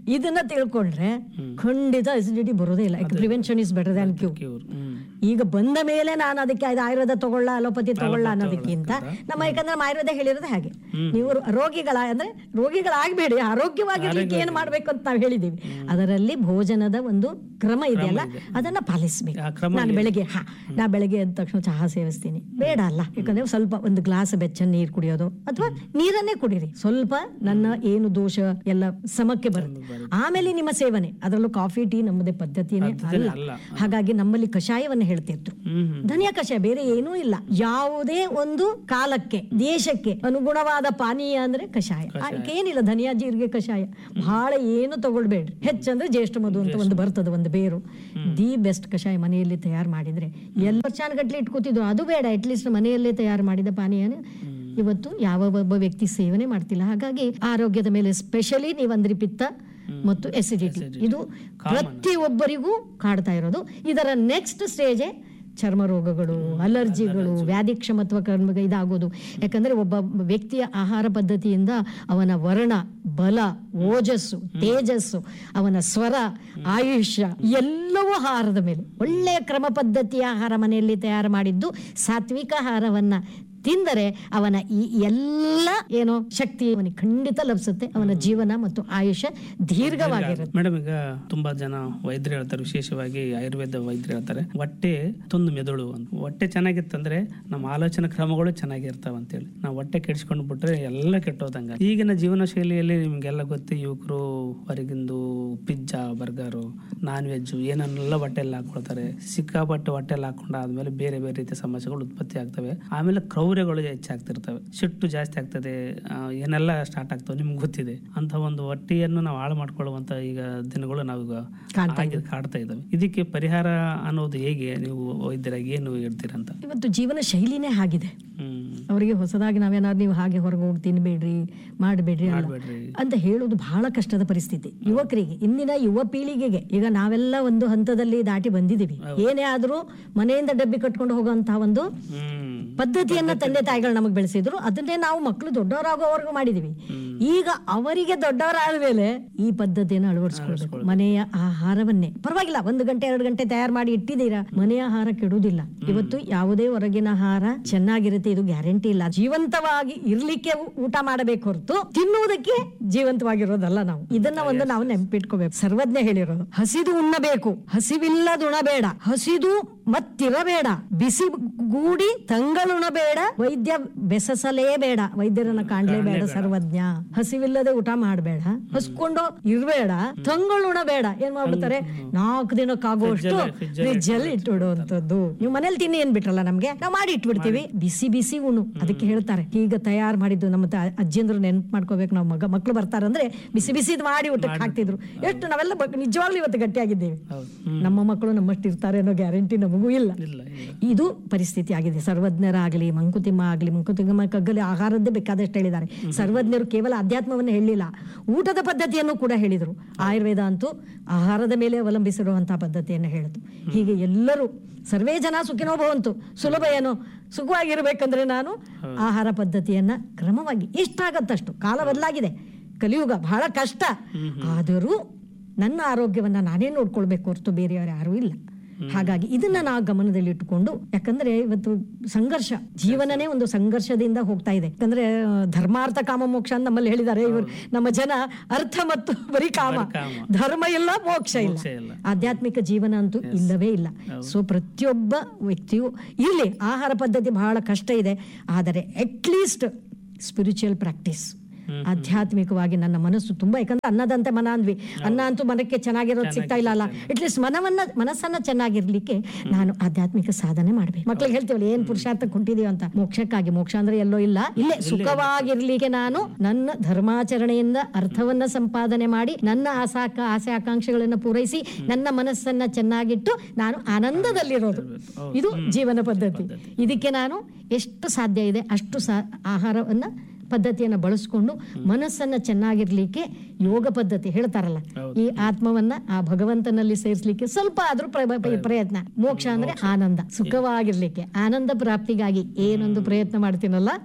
G: ಇದನ್ನ ತಿಳ್ಕೊಂಡ್ರೆ ಖಂಡಿತ ಅಸಿಡಿಟಿ ಬರೋದೇ ಇಲ್ಲ prevention is better than cu
F: cure hmm
G: ಈಗ ಬಂದ ಮೇಲೆ ನಾನು ಅದಕ್ಕೆ ಅದು ಆಯುರ್ವೇದ ತಗೊಳ್ಳ ಅಲೋಪತಿ ತಗೊಳ್ಳ ಅನ್ನೋದಕ್ಕಿಂತ ನಮ್ಮ ಯಾಕಂದ್ರೆ ನಮ್ಮ ಆಯುರ್ವೇದ ಹೇಳಿರೋದು ಹಾಗೆ ನೀವು ರೋಗಿಗಳ ಅಂದ್ರೆ ರೋಗಿಗಳಾಗಬೇಡಿ ಆರೋಗ್ಯವಾಗಿರ್ಲಿಕ್ಕೆ ಏನು ಮಾಡ್ಬೇಕು ಅಂತ ನಾವು ಹೇಳಿದೀವಿ ಅದರಲ್ಲಿ ಭೋಜನದ ಒಂದು ಕ್ರಮ ಇದೆಯಲ್ಲ ಅದನ್ನ ಪಾಲಿಸ್ಬೇಕು
F: ಆ ಕ್ರಮ
G: ನಾನು ಬೆಳಗ್ಗೆ ಹಾ ನಾ ಬೆಳಗ್ಗೆ ಎದ್ದ ತಕ್ಷಣ ಚಹಾ ಸೇವಿಸ್ತೀನಿ ಬೇಡ ಅಲ್ಲ ಯಾಕಂದ್ರೆ ಸ್ವಲ್ಪ ಒಂದು ಗ್ಲಾಸ್ ಬೆಚ್ಚ ನೀರು ಕುಡಿಯೋದು ಅಥವಾ ನೀರನ್ನೇ ಕುಡೀರಿ ಸ್ವಲ್ಪ ನನ್ನ ಏನು ದೋಷ ಎಲ್ಲ ಸಮಕ್ಕೆ ಬರುತ್ತೆ ಆಮೇಲೆ ನಿಮ್ಮ ಸೇವನೆ ಅದರಲ್ಲೂ ಕಾಫಿ ಟೀ ನಮ್ಮದೇ ಪದ್ಧತಿನೇ ಅಲ್ಲ ಹಾಗಾಗಿ ನಮ್ಮಲ್ಲಿ ಕಷಾಯವನ್ನ ಹೇಳ್ತಿದ್ರು
F: ಹ್ಮ್
G: ಧನಿಯ ಕಷಾಯ ಬೇರೆ ಏನೂ ಇಲ್ಲ ಯಾವುದೇ ಒಂದು ಕಾಲಕ್ಕೆ ದೇಶಕ್ಕೆ ಅನುಗುಣವಾದ ಪಾನೀಯ ಅಂದ್ರೆ ಕಷಾಯ ಅದಕ್ಕೆ ಏನಿಲ್ಲ ಧನಿಯಾ ಜೀರಿಗೆ ಕಷಾಯ ಬಹಳ ಏನು ತಗೊಳ್ಬೇಡ್ರಿ ಹೆಚ್ಚಂದ್ರೆ ಜ್ಯೇಷ್ಠ ಮಧು ಅಂತ ಒಂದು ಬರ್ತದೆ ಒಂದು ಬೇರು ದಿ ಬೆಸ್ಟ್ ಕಷಾಯ ಮನೆಯಲ್ಲಿ ತಯಾರು ಮಾಡಿದ್ರೆ ಎಲ್ಲ ವರ್ಷಾನುಗಟ್ಲೆ ಇಟ್ಕೋತಿದ್ವು ಅದು ಬೇಡ ಅಟ್ಲೀಸ್ಟ್ ಮನೆಯಲ್ಲೇ ತಯಾರು ಮಾಡಿದ ಪಾನೀಯನ ಇವತ್ತು ಯಾವ ಒಬ್ಬ ವ್ಯಕ್ತಿ ಸೇವನೆ ಮಾಡ್ತಿಲ್ಲ ಹಾಗಾಗಿ ಆರೋಗ್ಯದ ಮೇಲೆ ಸ್ಪೆಷಲಿ ನೀವಂದ್ರಿ ಪಿತ್ತ ಮತ್ತು ಎಸಿಡಿಟಿ ಇದು ಪ್ರತಿಯೊಬ್ಬರಿಗೂ ಕಾಡ್ತಾ ಇರೋದು ಇದರ ನೆಕ್ಸ್ಟ್ ಸ್ಟೇಜೇ ಚರ್ಮ ರೋಗಗಳು ಅಲರ್ಜಿಗಳು ವ್ಯಾಧಿ ಕ್ಷಮತ್ವ ಕರ್ಮ ಇದಾಗೋದು ಯಾಕಂದ್ರೆ ಒಬ್ಬ ವ್ಯಕ್ತಿಯ ಆಹಾರ ಪದ್ಧತಿಯಿಂದ ಅವನ ವರ್ಣ ಬಲ ಓಜಸ್ಸು ತೇಜಸ್ಸು ಅವನ ಸ್ವರ ಆಯುಷ್ಯ ಎಲ್ಲವೂ ಆಹಾರದ ಮೇಲೆ ಒಳ್ಳೆಯ ಕ್ರಮ ಪದ್ಧತಿಯ ಆಹಾರ ಮನೆಯಲ್ಲಿ ತಯಾರು ಮಾಡಿದ್ದು ಸಾತ್ವಿಕ ಆಹಾರವನ್ನ ತಿಂದರೆ ಅವನ ಈ ಎಲ್ಲ ಏನೋ ಶಕ್ತಿ ಅವನಿಗೆ ಖಂಡಿತ ಲಭಿಸುತ್ತೆ ಅವನ ಜೀವನ ಮತ್ತು ಆಯುಷ್ಯ ದೀರ್ಘವಾಗಿರುತ್ತೆ
F: ಮೇಡಮ್ ಈಗ ತುಂಬಾ ಜನ ವೈದ್ಯರು ಹೇಳ್ತಾರೆ ವಿಶೇಷವಾಗಿ ಆಯುರ್ವೇದ ವೈದ್ಯರು ಹೇಳ್ತಾರೆ ಹೊಟ್ಟೆ ತುಂದು ಮೆದುಳು ಅಂತ ಹೊಟ್ಟೆ ಚೆನ್ನಾಗಿತ್ತಂದ್ರೆ ನಮ್ಮ ಆಲೋಚನಾ ಕ್ರಮಗಳು ಚೆನ್ನಾಗಿರ್ತಾವ ಅಂತೇಳಿ ನಾವು ಹೊಟ್ಟೆ ಕೆಡಿಸ್ಕೊಂಡು ಬಿಟ್ರೆ ಎಲ್ಲ ಕೆಟ್ಟೋದಂಗ ಈಗಿನ ಜೀವನ ಶೈಲಿಯಲ್ಲಿ ನಿಮ್ಗೆಲ್ಲ ಗೊತ್ತು ಯುವಕರು ಹೊರಗಿಂದು ಪಿಜ್ಜಾ ಬರ್ಗರು ನಾನ್ ವೆಜ್ ಏನನ್ನೆಲ್ಲ ಹೊಟ್ಟೆಲ್ಲ ಹಾಕೊಳ್ತಾರೆ ಸಿಕ್ಕಾಪಟ್ಟೆ ಹೊಟ್ಟೆಲ್ಲ ಹಾಕೊಂಡು ಆದ್ಮೇಲೆ ಬೇರೆ ಬೇರೆ ರೀತಿಯ ಸಮಸ್ಯೆಗಳು ಉತ್ಪತ್ತಿ ಆಗ್ತವೆ ಆಮೇಲೆ ಕ್ರೌರ್ಯಗಳು ಹೆಚ್ಚಾಗ್ತಿರ್ತವೆ ಸಿಟ್ಟು ಜಾಸ್ತಿ ಆಗ್ತದೆ ಆ, ಏನೆಲ್ಲ ಸ್ಟಾರ್ಟ್ ಆಗ್ತವೆ ನಿಮ್ಗೆ ಗೊತ್ತಿದೆ ಅಂತ ಒಂದು ಹೊಟ್ಟೆಯನ್ನು ನಾವು ಹಾಳು ಮಾಡ್ಕೊಳ್ಳುವಂತ ಈಗ ದಿನಗಳು ನಾವು ಈಗ ಆಗಿ- ಕಾಡ್ತಾ ಇದ್ದಾವೆ ಇದಕ್ಕೆ ಪರಿಹಾರ ಅನ್ನೋದು ಹೇಗೆ ನೀವು ವೈದ್ಯರಾಗಿ ಏನು ಹೇಳ್ತೀರಂತ
G: ಇವತ್ತು ಜೀವನ ಶೈಲಿನೇ ಆಗಿದೆ
F: ಹ್ಮ್
G: ಅವರಿಗೆ ಹೊಸದಾಗಿ ನಾವೇನಾದ್ರು ನೀವು ಹಾಗೆ ಹೊರಗೆ ಹೋಗಿ ತಿನ್ಬೇಡ್ರಿ ಮಾಡಬೇಡ್ರಿ ಅಲ್ಲ
F: ಮಾಡ್ಬೇಡ್ರಿ.
G: ಅಂತ ಹೇಳೋದು ಬಹಳ ಕಷ್ಟದ ಪರಿಸ್ಥಿತಿ ಯುವಕರಿಗೆ ಇಂದಿನ ಯುವ ಪೀಳಿಗೆಗೆ ಈಗ ನಾವೆಲ್ಲ ಒಂದು ಹಂತದಲ್ಲಿ ದಾಟಿ ಬಂದಿದ್ದೀವಿ ಏನೇ ಆದ್ರೂ ಮನೆಯಿಂದ ಡಬ್ಬಿ ಕಟ್ಕೊಂಡು ಹೋಗುವಂತಹ ಒಂದು
F: ಹ್ಮ್
G: ಪದ್ಧತಿಯನ್ನ ತಂದೆ ತಾಯಿಗಳು ನಮಗೆ ಬೆಳೆಸಿದ್ರು ಅದನ್ನೇ ನಾವು ಮಕ್ಕಳು ದೊಡ್ಡವರಾಗೋವರೆಗೂ ಮಾಡಿದೀವಿ ಈಗ ಅವರಿಗೆ ದೊಡ್ಡವರಾದ ಮೇಲೆ ಈ ಪದ್ಧತಿಯನ್ನು ಅಳವಡಿಸ್ಕೊಳ್ಬೇಕು ಮನೆಯ ಆಹಾರವನ್ನೇ ಪರವಾಗಿಲ್ಲ ಒಂದು ಗಂಟೆ ಎರಡು ಗಂಟೆ ತಯಾರು ಮಾಡಿ ಇಟ್ಟಿದ್ದೀರಾ ಮನೆಯ ಆಹಾರ ಕೆಡುವುದಿಲ್ಲ ಇವತ್ತು ಯಾವುದೇ ಹೊರಗಿನ ಆಹಾರ ಚೆನ್ನಾಗಿರುತ್ತೆ ಇದು ಗ್ಯಾರಂಟಿ ಇಲ್ಲ ಜೀವಂತವಾಗಿ ಇರ್ಲಿಕ್ಕೆ ಊ- ಊಟ ಮಾಡಬೇಕು ಹೊರತು ತಿನ್ನುವುದಕ್ಕೆ ಜೀವಂತವಾಗಿರೋದಲ್ಲ ನಾವು ಇದನ್ನ ಒಂದು ನಾವು ನೆನಪಿಟ್ಕೋಬೇಕು ಸರ್ವಜ್ಞ ಹೇಳಿರೋದು ಹಸಿದು ಉಣ್ಣಬೇಕು ಹಸಿವಿಲ್ಲದುಣಬೇಡ ಹಸಿದು ಮತ್ತಿರಬೇಡ ಬಿಸಿ ಗೂಡಿ ತಂಗಳುಣಬೇಡ ವೈದ್ಯ ಬೆಸಸಲೇಬೇಡ ವೈದ್ಯರನ್ನ ಕಾಣ್ಲೇಬೇಡ ಸರ್ವಜ್ಞ ಹಸಿವಿಲ್ಲದೆ ಊಟ ಮಾಡಬೇಡ ಹಸ್ಕೊಂಡು ಇರ್ಬೇಡ ತಂಗಳುಣಬೇಡ ಏನ್ ಮಾಡ್ಬಿಡ್ತಾರೆ ನಾಲ್ಕು ದಿನಕ್ಕಾಗುವಷ್ಟು ಫ್ರಿಜ್ ಅಲ್ಲಿ ಇಟ್ಬಿಡುವಂತದ್ದು ನೀವು ಮನೇಲಿ ತಿನ್ನಿ ಏನ್ ಬಿಟ್ರಲ್ಲ ನಮ್ಗೆ ನಾವು ಮಾಡಿ ಇಟ್ಬಿಡ್ತೀವಿ ಬಿಸಿ ಬಿಸಿ ಉಣು ಅದಕ್ಕೆ ಹೇಳ್ತಾರೆ ಈಗ ತಯಾರು ಮಾಡಿದ್ದು ನಮ್ಮ ತ- ಅಜ್ಜಿಯಂದ್ರು ನೆನ್ಪು ಮಾಡ್ಕೋಬೇಕು ನಾವು ಮಗ ಮಕ್ಳು ಬರ್ತಾರಂದ್ರೆ ಬಿಸಿ ಬಿಸಿದ್ ಮಾಡಿ ಊಟಕ್ಕೆ ಹಾಕ್ತಿದ್ರು ಎಷ್ಟು ನಾವೆಲ್ಲ ಬ- ನಿಜವಾಗ್ಲೂ ಇವತ್ತು ಗಟ್ಟಿಯಾಗಿದ್ದೇವೆ ನಮ್ಮ ಮಕ್ಕಳು ನಮ್ಮಷ್ಟು ಇರ್ತಾರೆ ಅನ್ನೋ ಗ್ಯಾರಂಟಿ ನಮಗೂ ಇಲ್ಲ
F: ಇಲ್ಲ ಇಲ್ಲ
G: ಇದು ಪರಿಸ್ಥಿತಿ ಆಗಿದೆ ಸರ್ವಜ್ಞರಾಗಲಿ ಮಂಕುತಿಮ್ಮ ಆಗಲಿ ಮಂಕುತಿಮ್ಮ ಕಗ್ಗಲಿ ಆಹಾರದ್ದೇ ಬೇಕಾದಷ್ಟು ಹೇಳಿದ್ದಾರೆ ಸರ್ವಜ್ಞರು ಕೇವಲ ಅಧ್ಯಾತ್ಮವನ್ನು ಹೇಳಿಲ್ಲ ಊಟದ ಪದ್ಧತಿಯನ್ನು ಕೂಡ ಹೇಳಿದರು ಆಯುರ್ವೇದ ಅಂತೂ ಆಹಾರದ ಮೇಲೆ ಅವಲಂಬಿಸಿರುವಂತಹ ಪದ್ಧತಿಯನ್ನು ಹೇಳಿತು ಹೀಗೆ ಎಲ್ಲರೂ ಸರ್ವೇ ಜನ ಸುಖಿನೋ ಭವಂತು ಸುಲಭ ಏನು ಸುಖವಾಗಿರ್ಬೇಕಂದ್ರೆ ನಾನು ಆಹಾರ ಪದ್ಧತಿಯನ್ನ ಕ್ರಮವಾಗಿ ಎಷ್ಟಾಗತ್ತಷ್ಟು ಕಾಲ ಬದಲಾಗಿದೆ ಕಲಿಯುಗ ಬಹಳ ಕಷ್ಟ ಆದರೂ ನನ್ನ ಆರೋಗ್ಯವನ್ನ ನಾನೇ ನೋಡ್ಕೊಳ್ಬೇಕು ಹೊರತು ಬೇರೆಯವರು ಯಾರೂ ಇಲ್ಲ ಹಾಗಾಗಿ ಇದನ್ನ ನಾವು ಗಮನದಲ್ಲಿ ಇಟ್ಟುಕೊಂಡು ಯಾಕಂದ್ರೆ ಇವತ್ತು ಸಂಘರ್ಷ ಜೀವನನೇ ಒಂದು ಸಂಘರ್ಷದಿಂದ ಹೋಗ್ತಾ ಇದೆ ಯಾಕಂದ್ರೆ ಆ, ಧರ್ಮಾರ್ಥ ಕಾಮ ಮೋಕ್ಷ ಅಂತ ನಮ್ಮಲ್ಲಿ ಹೇಳಿದ್ದಾರೆ ಇವರು ನಮ್ಮ ಜನ ಅರ್ಥ ಮತ್ತು ಬರೀ ಕಾಮ ಧರ್ಮ ಇಲ್ಲ ಮೋಕ್ಷ ಇಲ್ಲ
F: ಇಲ್ಲ.
G: ಆಧ್ಯಾತ್ಮಿಕ ಜೀವನ ಅಂತೂ ಇಲ್ಲವೇ ಇಲ್ಲ ಸೊ ಪ್ರತಿಯೊಬ್ಬ ವ್ಯಕ್ತಿಯು ಇರಲಿ ಆಹಾರ ಪದ್ಧತಿ ಬಹಳ ಕಷ್ಟ ಇದೆ ಆದರೆ ಅಟ್ಲೀಸ್ಟ್ ಸ್ಪಿರಿಚುವಲ್ ಪ್ರಾಕ್ಟೀಸ್ ಆಧ್ಯಾತ್ಮಿಕವಾಗಿ ನನ್ನ ಮನಸ್ಸು ತುಂಬಾ ಯಾಕಂದ್ರೆ ಅನ್ನದಂತೆ ಮನ ಅಂದ್ವಿ ಅನ್ನ ಅಂತೂ ಮನಕ್ಕೆ ಚೆನ್ನಾಗಿರೋದು ಸಿಗ್ತಾ ಇಲ್ಲ ಅಲ್ಲ ಅಟ್ಲೀಸ್ಟ್ ಮನವನ್ನ ಮನಸ್ಸನ್ನ ಚೆನ್ನಾಗಿರ್ಲಿಕ್ಕೆ ನಾನು ಆಧ್ಯಾತ್ಮಿಕ ಸಾಧನೆ ಮಾಡ್ಬೇಕು ಮಕ್ಳಿಗೆ ಹೇಳ್ತೀವಲ್ಲ ಏನ್ ಪುರುಷಾರ್ಥ ಕೊಟ್ಟಿದೀವಿ ಅಂತ ಮೋಕ್ಷಕ್ಕಾಗಿ ಮೋಕ್ಷ ಅಂದ್ರೆ ಎಲ್ಲೋ ಇಲ್ಲ ಇಲ್ಲೇ ಸುಖವಾಗಿರ್ಲಿಕ್ಕೆ ನಾನು ನನ್ನ ಧರ್ಮಾಚರಣೆಯಿಂದ ಅರ್ಥವನ್ನ ಸಂಪಾದನೆ ಮಾಡಿ ನನ್ನ ಆಸಾಕ ಆಸೆ ಆಕಾಂಕ್ಷೆಗಳನ್ನ ಪೂರೈಸಿ ನನ್ನ ಮನಸ್ಸನ್ನ ಚೆನ್ನಾಗಿಟ್ಟು ನಾನು ಆನಂದದಲ್ಲಿರೋದು ಇದು ಜೀವನ ಪದ್ಧತಿ ಇದಕ್ಕೆ ನಾನು ಎಷ್ಟು ಸಾಧ್ಯ ಇದೆ ಅಷ್ಟು ಸಾ ಆಹಾರವನ್ನ ಪದ್ಧತಿಯನ್ನ ಬಳಸ್ಕೊಂಡು ಮನಸ್ಸನ್ನ ಚೆನ್ನಾಗಿರ್ಲಿಕ್ಕೆ ಯೋಗ ಪದ್ಧತಿ ಹೇಳ್ತಾರಲ್ಲ ಈ ಆತ್ಮವನ್ನ ಆ ಭಗವಂತನಲ್ಲಿ ಸೇರಿಸ್ಲಿಕ್ಕೆ ಸ್ವಲ್ಪ ಆದ್ರೂ ಪ್ರ- ಪ್ರ- ಪ್ರಯತ್ನ ಮೋಕ್ಷ ಅಂದ್ರೆ ಆನಂದ ಸುಖವಾಗಿರ್ಲಿಕ್ಕೆ ಆನಂದ ಪ್ರಾಪ್ತಿಗಾಗಿ ಏನೊಂದು ಪ್ರಯತ್ನ ಮಾಡ್ತೀನಲ್ಲ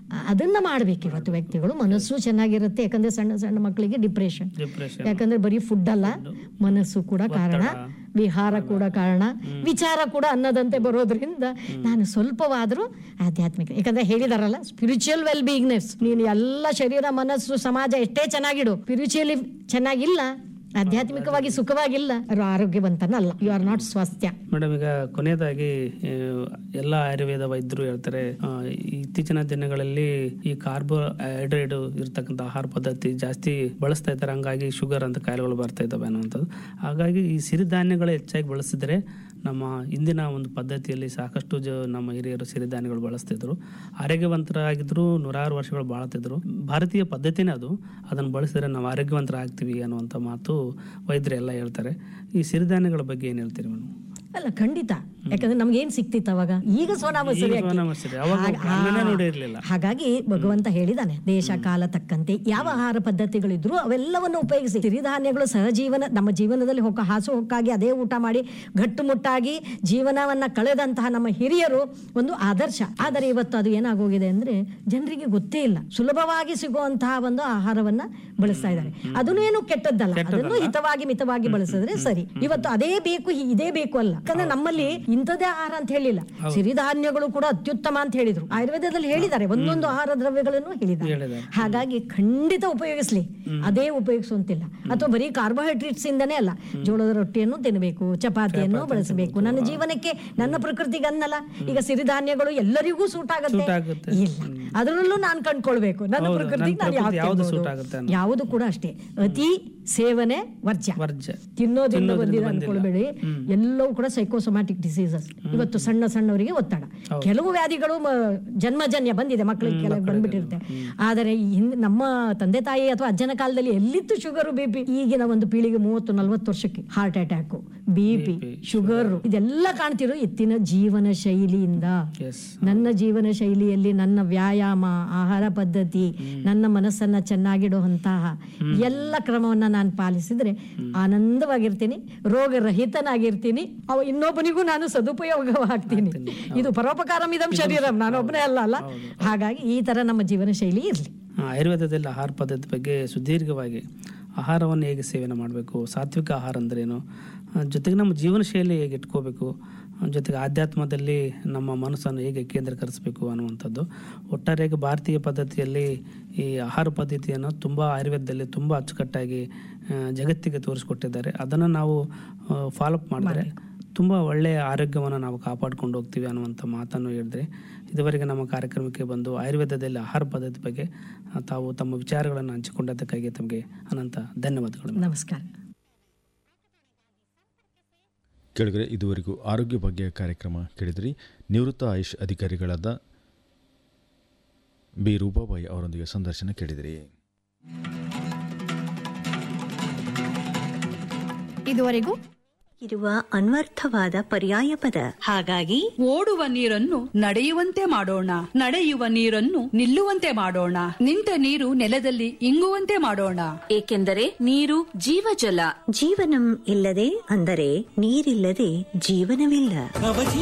G: ಅದನ್ನ ಮಾಡ್ಬೇಕು ಇವತ್ತು ವ್ಯಕ್ತಿಗಳು ಮನಸ್ಸು ಚೆನ್ನಾಗಿರುತ್ತೆ ಯಾಕಂದ್ರೆ ಸಣ್ಣ ಸಣ್ಣ ಮಕ್ಕಳಿಗೆ ಡಿಪ್ರೆಷನ್
F: ಡಿಪ್ರೆಷನ್
G: ಯಾಕಂದ್ರೆ ಬರೀ ಫುಡ್ ಅಲ್ಲ ಮನಸ್ಸು ಕೂಡ ಕಾರಣ ವಿಹಾರ ಕೂಡ ಕಾರಣ ವಿಚಾರ ಕೂಡ ಅನ್ನದಂತೆ ಬರೋದ್ರಿಂದ ನಾನು ಸ್ವಲ್ಪವಾದರೂ ಆಧ್ಯಾತ್ಮಿಕ ಯಾಕಂದ್ರೆ ಹೇಳಿದಾರಲ್ಲ ಸ್ಪಿರಿಚುವಲ್ ವೆಲ್ ಬೀಯಿಂಗ್ನೆಸ್ ನೀನು ಎಲ್ಲ ಶರೀರ ಮನಸ್ಸು ಸಮಾಜ ಎಷ್ಟೇ ಚೆನ್ನಾಗಿಡು ಸ್ಪಿರಿಚುವಲಿ ಚೆನ್ನಾಗಿಲ್ಲ ಆಧ್ಯಾತ್ಮಿಕವಾಗಿ ಸುಖವಾಗಿಲ್ಲ ಅವ್ರು ಆರೋಗ್ಯವಂತನಲ್ಲ ಯು ಆರ್ ನಾಟ್ ಸ್ವಾಸ್ಥ್ಯ
F: ಮೇಡಮ್ ಈಗ ಕೊನೆಯದಾಗಿ ಆ, ಎಲ್ಲ ಆಯುರ್ವೇದ ವೈದ್ಯರು ಹೇಳ್ತಾರೆ ಆ, ಇತ್ತೀಚಿನ ದಿನಗಳಲ್ಲಿ ಈ ಕಾರ್ಬೋಹೈಡ್ರೇಟ್ ಇರ್ತಕ್ಕಂಥ ಆಹಾರ ಪದ್ಧತಿ ಜಾಸ್ತಿ ಬಳಸ್ತಾ ಇದ್ದಾರೆ ಹಂಗಾಗಿ ಶುಗರ್ ಅಂತ ಕಾಯಿಲೆಗಳು ಬರ್ತಾ ಇದ್ದಾವೆ ಅನ್ನುವಂಥದ್ದು ಹಾಗಾಗಿ ಈ ಸಿರಿಧಾನ್ಯಗಳು ಹೆಚ್ಚಾಗಿ ಬಳಸಿದ್ರೆ ನಮ್ಮ ಇಂದಿನ ಒಂದು ಪದ್ಧತಿಯಲ್ಲಿ ಸಾಕಷ್ಟು ಜ ನಮ್ಮ ಹಿರಿಯರು ಸಿರಿಧಾನ್ಯಗಳು ಬಳಸ್ತಿದ್ರು ಆರೋಗ್ಯವಂತರಾಗಿದ್ರು ನೂರಾರು ವರ್ಷಗಳು ಬಾಳ್ತಿದ್ರು ಭಾರತೀಯ ಪದ್ಧತಿನೇ ಅದು ಅದನ್ನು ಬಳಸಿದ್ರೆ ನಾವು ಆರೋಗ್ಯವಂತರಾಗ್ತೀವಿ ಅನ್ನುವಂಥ ಮಾತು ವೈದ್ಯರೆಲ್ಲ ಹೇಳ್ತಾರೆ ಈ ಸಿರಿಧಾನ್ಯಗಳ ಬಗ್ಗೆ ಏನು ಹೇಳ್ತೀರಿ ಮೇಡಮ್
G: ಅಲ್ಲ ಖಂಡಿತ ಯಾಕಂದ್ರೆ ನಮ್ಗೆ ಏನ್ ಸಿಕ್ತಿತ್ತು ಅವಾಗ ಈಗ ಸೋನಾ ಮಸೂರಿ
F: ಈಗ ಸೋನಾ ಮಸೂರಿ. ಅವಾಗ
G: ಹಾಗ-
F: ಕಣ್ಣನ್ನೇ
G: ಹಾ.
F: ನೋಡಿರ್ಲಿಲ್ಲ.
G: ಹಾಗಾಗಿ ಭಗವಂತ ಹೇಳಿದಾನೆ ದೇಶ ಕಾಲ ತಕ್ಕಂತೆ ಯಾವ ಆಹಾರ ಪದ್ಧತಿಗಳಿದ್ರು ಅವೆಲ್ಲವನ್ನು ಉಪಯೋಗಿಸಿ ಸಿರಿಧಾನ್ಯಗಳು ಸಹಜೀವನ ನಮ್ಮ ಜೀವನದಲ್ಲಿ ಹೊಕ್ಕ ಹಾಸು ಹೊಕ್ಕಾಗಿ ಅದೇ ಊಟ ಮಾಡಿ ಗಟ್ಟುಮುಟ್ಟಾಗಿ ಜೀವನವನ್ನ ಕಳೆದಂತಹ ನಮ್ಮ ಹಿರಿಯರು ಒಂದು ಆದರ್ಶ ಆದರೆ ಇವತ್ತು ಅದು ಏನಾಗೋಗಿದೆ ಅಂದ್ರೆ ಜನರಿಗೆ ಗೊತ್ತೇ ಇಲ್ಲ ಸುಲಭವಾಗಿ ಸಿಗುವಂತಹ ಒಂದು ಆಹಾರವನ್ನ ಬಳಸ್ತಾ ಇದ್ದಾರೆ ಅದನ್ನೇನು ಕೆಟ್ಟದ್ದಲ್ಲ ಅದನ್ನು ಹಿತವಾಗಿ ಮಿತವಾಗಿ ಬಳಸಿದ್ರೆ ಸರಿ ಇವತ್ತು ಅದೇ ಬೇಕು ಹಿ- ಇದೇ ಬೇಕು ಅಲ್ಲ ಯಾಕಂದ್ರೆ ನಮ್ಮಲ್ಲಿ ಇಂಥದೇ ಆಹಾರ ಅಂತ ಹೇಳಿಲ್ಲ ಸಿರಿಧಾನ್ಯಗಳು ಕೂಡ ಅತ್ಯುತ್ತಮ ಅಂತ ಹೇಳಿದ್ರು ಆಯುರ್ವೇದದಲ್ಲಿ ಹೇಳಿದ್ದಾರೆ ಒಂದೊಂದು ಆಹಾರ ದ್ರವ್ಯಗಳನ್ನು ಹೇಳಿದ್ದಾರೆ
F: ಹೇಳಿದ್ದಾರೆ.
G: ಹಾಗಾಗಿ ಖಂಡಿತ ಉಪಯೋಗಿಸ್ಲಿ ಅದೇ ಉಪಯೋಗಿಸುವಂತಿಲ್ಲ ಅಥವಾ ಬರೀ ಕಾರ್ಬೋಹೈಡ್ರೇಟ್ಸ್ ಇಂದನೇ ಅಲ್ಲ ಜೋಳದ ರೊಟ್ಟಿಯನ್ನು ತಿನ್ನಬೇಕು ಚಪಾತಿಯನ್ನು ಬಳಸಬೇಕು ನನ್ನ ಜೀವನಕ್ಕೆ ನನ್ನ ಪ್ರಕೃತಿಗೆ ಅನ್ನಲ್ಲ ಈಗ ಸಿರಿಧಾನ್ಯಗಳು ಎಲ್ಲರಿಗೂ ಸೂಟ್ ಆಗುತ್ತೆ
F: Suit ಆಗುತ್ತೆ.
G: ಇಲ್ಲ ಅದರಲ್ಲೂ ನಾನು ಕಂಡ್ಕೊಳ್ಬೇಕು ನನ್ನ
F: ಹೌದು,
G: ಪ್ರಕೃತಿಗೆ
F: ನನ್ನ
G: ನಾನು
F: ಪ್ರಕೃತಿ
G: ಯಾವ್ದು
F: ಯಾವ್ದು
G: ತಿನ್ಬೋದು?
F: suit ಆಗುತ್ತೆ ಅನ್ನೋ.
G: ಯಾವುದು ಕೂಡ ಅಷ್ಟೇ ಅತಿ ಸೇವನೆ ವರ್ಜ್ಯ
F: ವರ್ಜ್ಯ
G: ತಿನ್ನೋದ್ರಿಂದ
F: ತಿನ್ನೋದ್ರಿಂದ
G: ಬಂದಿದೆ
F: ಬಂದಿಲ್ಲ.
G: ಅನ್ಕೊಳ್ಬೇಡಿ ಎಲ್ಲವೂ ಕೂಡ ಸೈಕೋಸೊಮ್ಯಾಟಿಕ್ ಡಿಸೀಸಸ್ ಇವತ್ತು ಸಣ್ಣ ಸಣ್ಣವರಿಗೆ ಒತ್ತಡ ಕೆಲವು ವ್ಯಾಧಿಗಳು ಮ- ಜನ್ಮಜನ್ಯ ಬಂದಿದೆ ಮಕ್ಕಳಿಗೆ ಕೆಲವು ಬಂದ್ಬಿಟ್ಟಿರುತ್ತೆ ಆದರೆ ಈ ಹಿಂದ್ ನಮ್ಮ ತಂದೆ ತಾಯಿ ಅಥವಾ ಅಜ್ಜನ ಕಾಲದಲ್ಲಿ ಎಲ್ಲಿತ್ತು ಶುಗರ್ ಬಿ ಪಿ ಈಗಿನ ಒಂದು ಪೀಳಿಗೆ ಮೂವತ್ತು ನಲ್ವತ್ತು ವರ್ಷಕ್ಕೆ heart attack B P sugar ಇದೆಲ್ಲ ಕಾಣ್ತಿರೋ ಇತ್ತಿನ ಜೀವನ ಶೈಲಿಯಿಂದ
F: ಎಸ್
G: ನನ್ನ ಜೀವನ ಶೈಲಿಯಲ್ಲಿ ನನ್ನ ವ್ಯಾಯಾಮ ಆಹಾರ ಪದ್ಧತಿ ನನ್ನ ಮನಸ್ಸನ್ನ ಚೆನ್ನಾಗಿಡುವಂತಹ ಎಲ್ಲ ಕ್ರಮವನ್ನ ನಾನು ಪಾಲಿಸಿದ್ರೆ ಆನಂದವಾಗಿರ್ತೀನಿ ರೋಗರಹಿತನಾಗಿರ್ತೀನಿ ಅವ ಇನ್ನೊಬ್ಬನಿಗೂ ನಾನು ಸದುಪಯೋಗವಾಗ್ತೀನಿ ಇದು ಪರೋಪಕಾರಮಿದಂ ಶರೀರಂ ನಾನೊಬ್ಬನೇ ಅಲ್ಲ ಅಲ್ಲ ಹಾಗಾಗಿ ಈ ತರ ನಮ್ಮ ಜೀವನ ಶೈಲಿ ಇರಲಿ
F: ಆ, ಆಯುರ್ವೇದದಲ್ಲಿ ಆಹಾರ ಪದ್ಧತಿ ಬಗ್ಗೆ ಸುದೀರ್ಘವಾಗಿ ಆಹಾರವನ್ನು ಹೇಗೆ ಸೇವನೆ ಮಾಡಬೇಕು ಸಾತ್ವಿಕ ಆಹಾರ ಅಂದ್ರೇನು ಆ, ಜೊತೆಗೆ ನಮ್ಮ ಜೀವನ ಶೈಲಿ ಹೇಗೆ ಇಟ್ಕೋಬೇಕು ಆ, ಜೊತೆಗೆ ಆಧ್ಯಾತ್ಮದಲ್ಲಿ ನಮ್ಮ ಮನಸ್ಸನ್ನು ಹೇಗೆ ಕೇಂದ್ರೀಕರಿಸಬೇಕು ಅನ್ನುವಂಥದ್ದು ಒಟ್ಟಾರೆಯಾಗಿ ಭಾರತೀಯ ಪದ್ಧತಿಯಲ್ಲಿ ಈ ಆಹಾರ ಪದ್ಧತಿಯನ್ನು ತುಂಬ ಆಯುರ್ವೇದದಲ್ಲಿ ತುಂಬ ಅಚ್ಚುಕಟ್ಟಾಗಿ ಆ, ಜಗತ್ತಿಗೆ ತೋರಿಸ್ಕೊಟ್ಟಿದ್ದಾರೆ ಅದನ್ನು ನಾವು ಫಾಲೋಅಪ್ ಮಾಡಿದ್ರೆ ತುಂಬ ಒಳ್ಳೆಯ ಆರೋಗ್ಯವನ್ನು ನಾವು ಕಾಪಾಡ್ಕೊಂಡು ಹೋಗ್ತೀವಿ ಅನ್ನುವಂಥ ಮಾತನ್ನು ಹೇಳಿದ್ರೆ ಇದುವರೆಗೆ ನಮ್ಮ ಕಾರ್ಯಕ್ರಮಕ್ಕೆ ಬಂದು ಆಯುರ್ವೇದದಲ್ಲಿ ಆಹಾರ ಪದ್ಧತಿ ಬಗ್ಗೆ ಆ, ತಾವು ತಮ್ಮ ವಿಚಾರಗಳನ್ನು ಹಂಚಿಕೊಂಡದ್ದಕ್ಕಾಗಿ ತಮಗೆ ಅನಂತ ಧನ್ಯವಾದಗಳು
G: ನಮಸ್ಕಾರ
A: ಕೇಳಿದರೆ ಇದುವರೆಗೂ ಆರೋಗ್ಯ ಬಗ್ಗೆ ಕಾರ್ಯಕ್ರಮ ಕೇಳಿದ್ರಿ ನಿವೃತ್ತ ಆಯುಷ್ ಅಧಿಕಾರಿಗಳಾದ ಬಿ ರೂಪಾಬಾಯಿ ಅವರೊಂದಿಗೆ ಸಂದರ್ಶನ ಕೇಳಿದಿರಿ
B: ಇದುವರೆಗೂ
H: ಇರುವ ಅನ್ವರ್ಥವಾದ ಪರ್ಯಾಯ ಪದ
I: ಹಾಗಾಗಿ ಓಡುವ ನೀರನ್ನು ನಡೆಯುವಂತೆ ಮಾಡೋಣ ನಡೆಯುವ ನೀರನ್ನು ನಿಲ್ಲುವಂತೆ ಮಾಡೋಣ ನಿಂತ ನೀರು ನೆಲದಲ್ಲಿ ಇಂಗುವಂತೆ ಮಾಡೋಣ
J: ಏಕೆಂದರೆ ನೀರು ಜೀವಜಲ
H: ಜೀವನಂ ಇಲ್ಲದೆ ಅಂದರೆ ನೀರಿಲ್ಲದೆ ಜೀವನವಿಲ್ಲ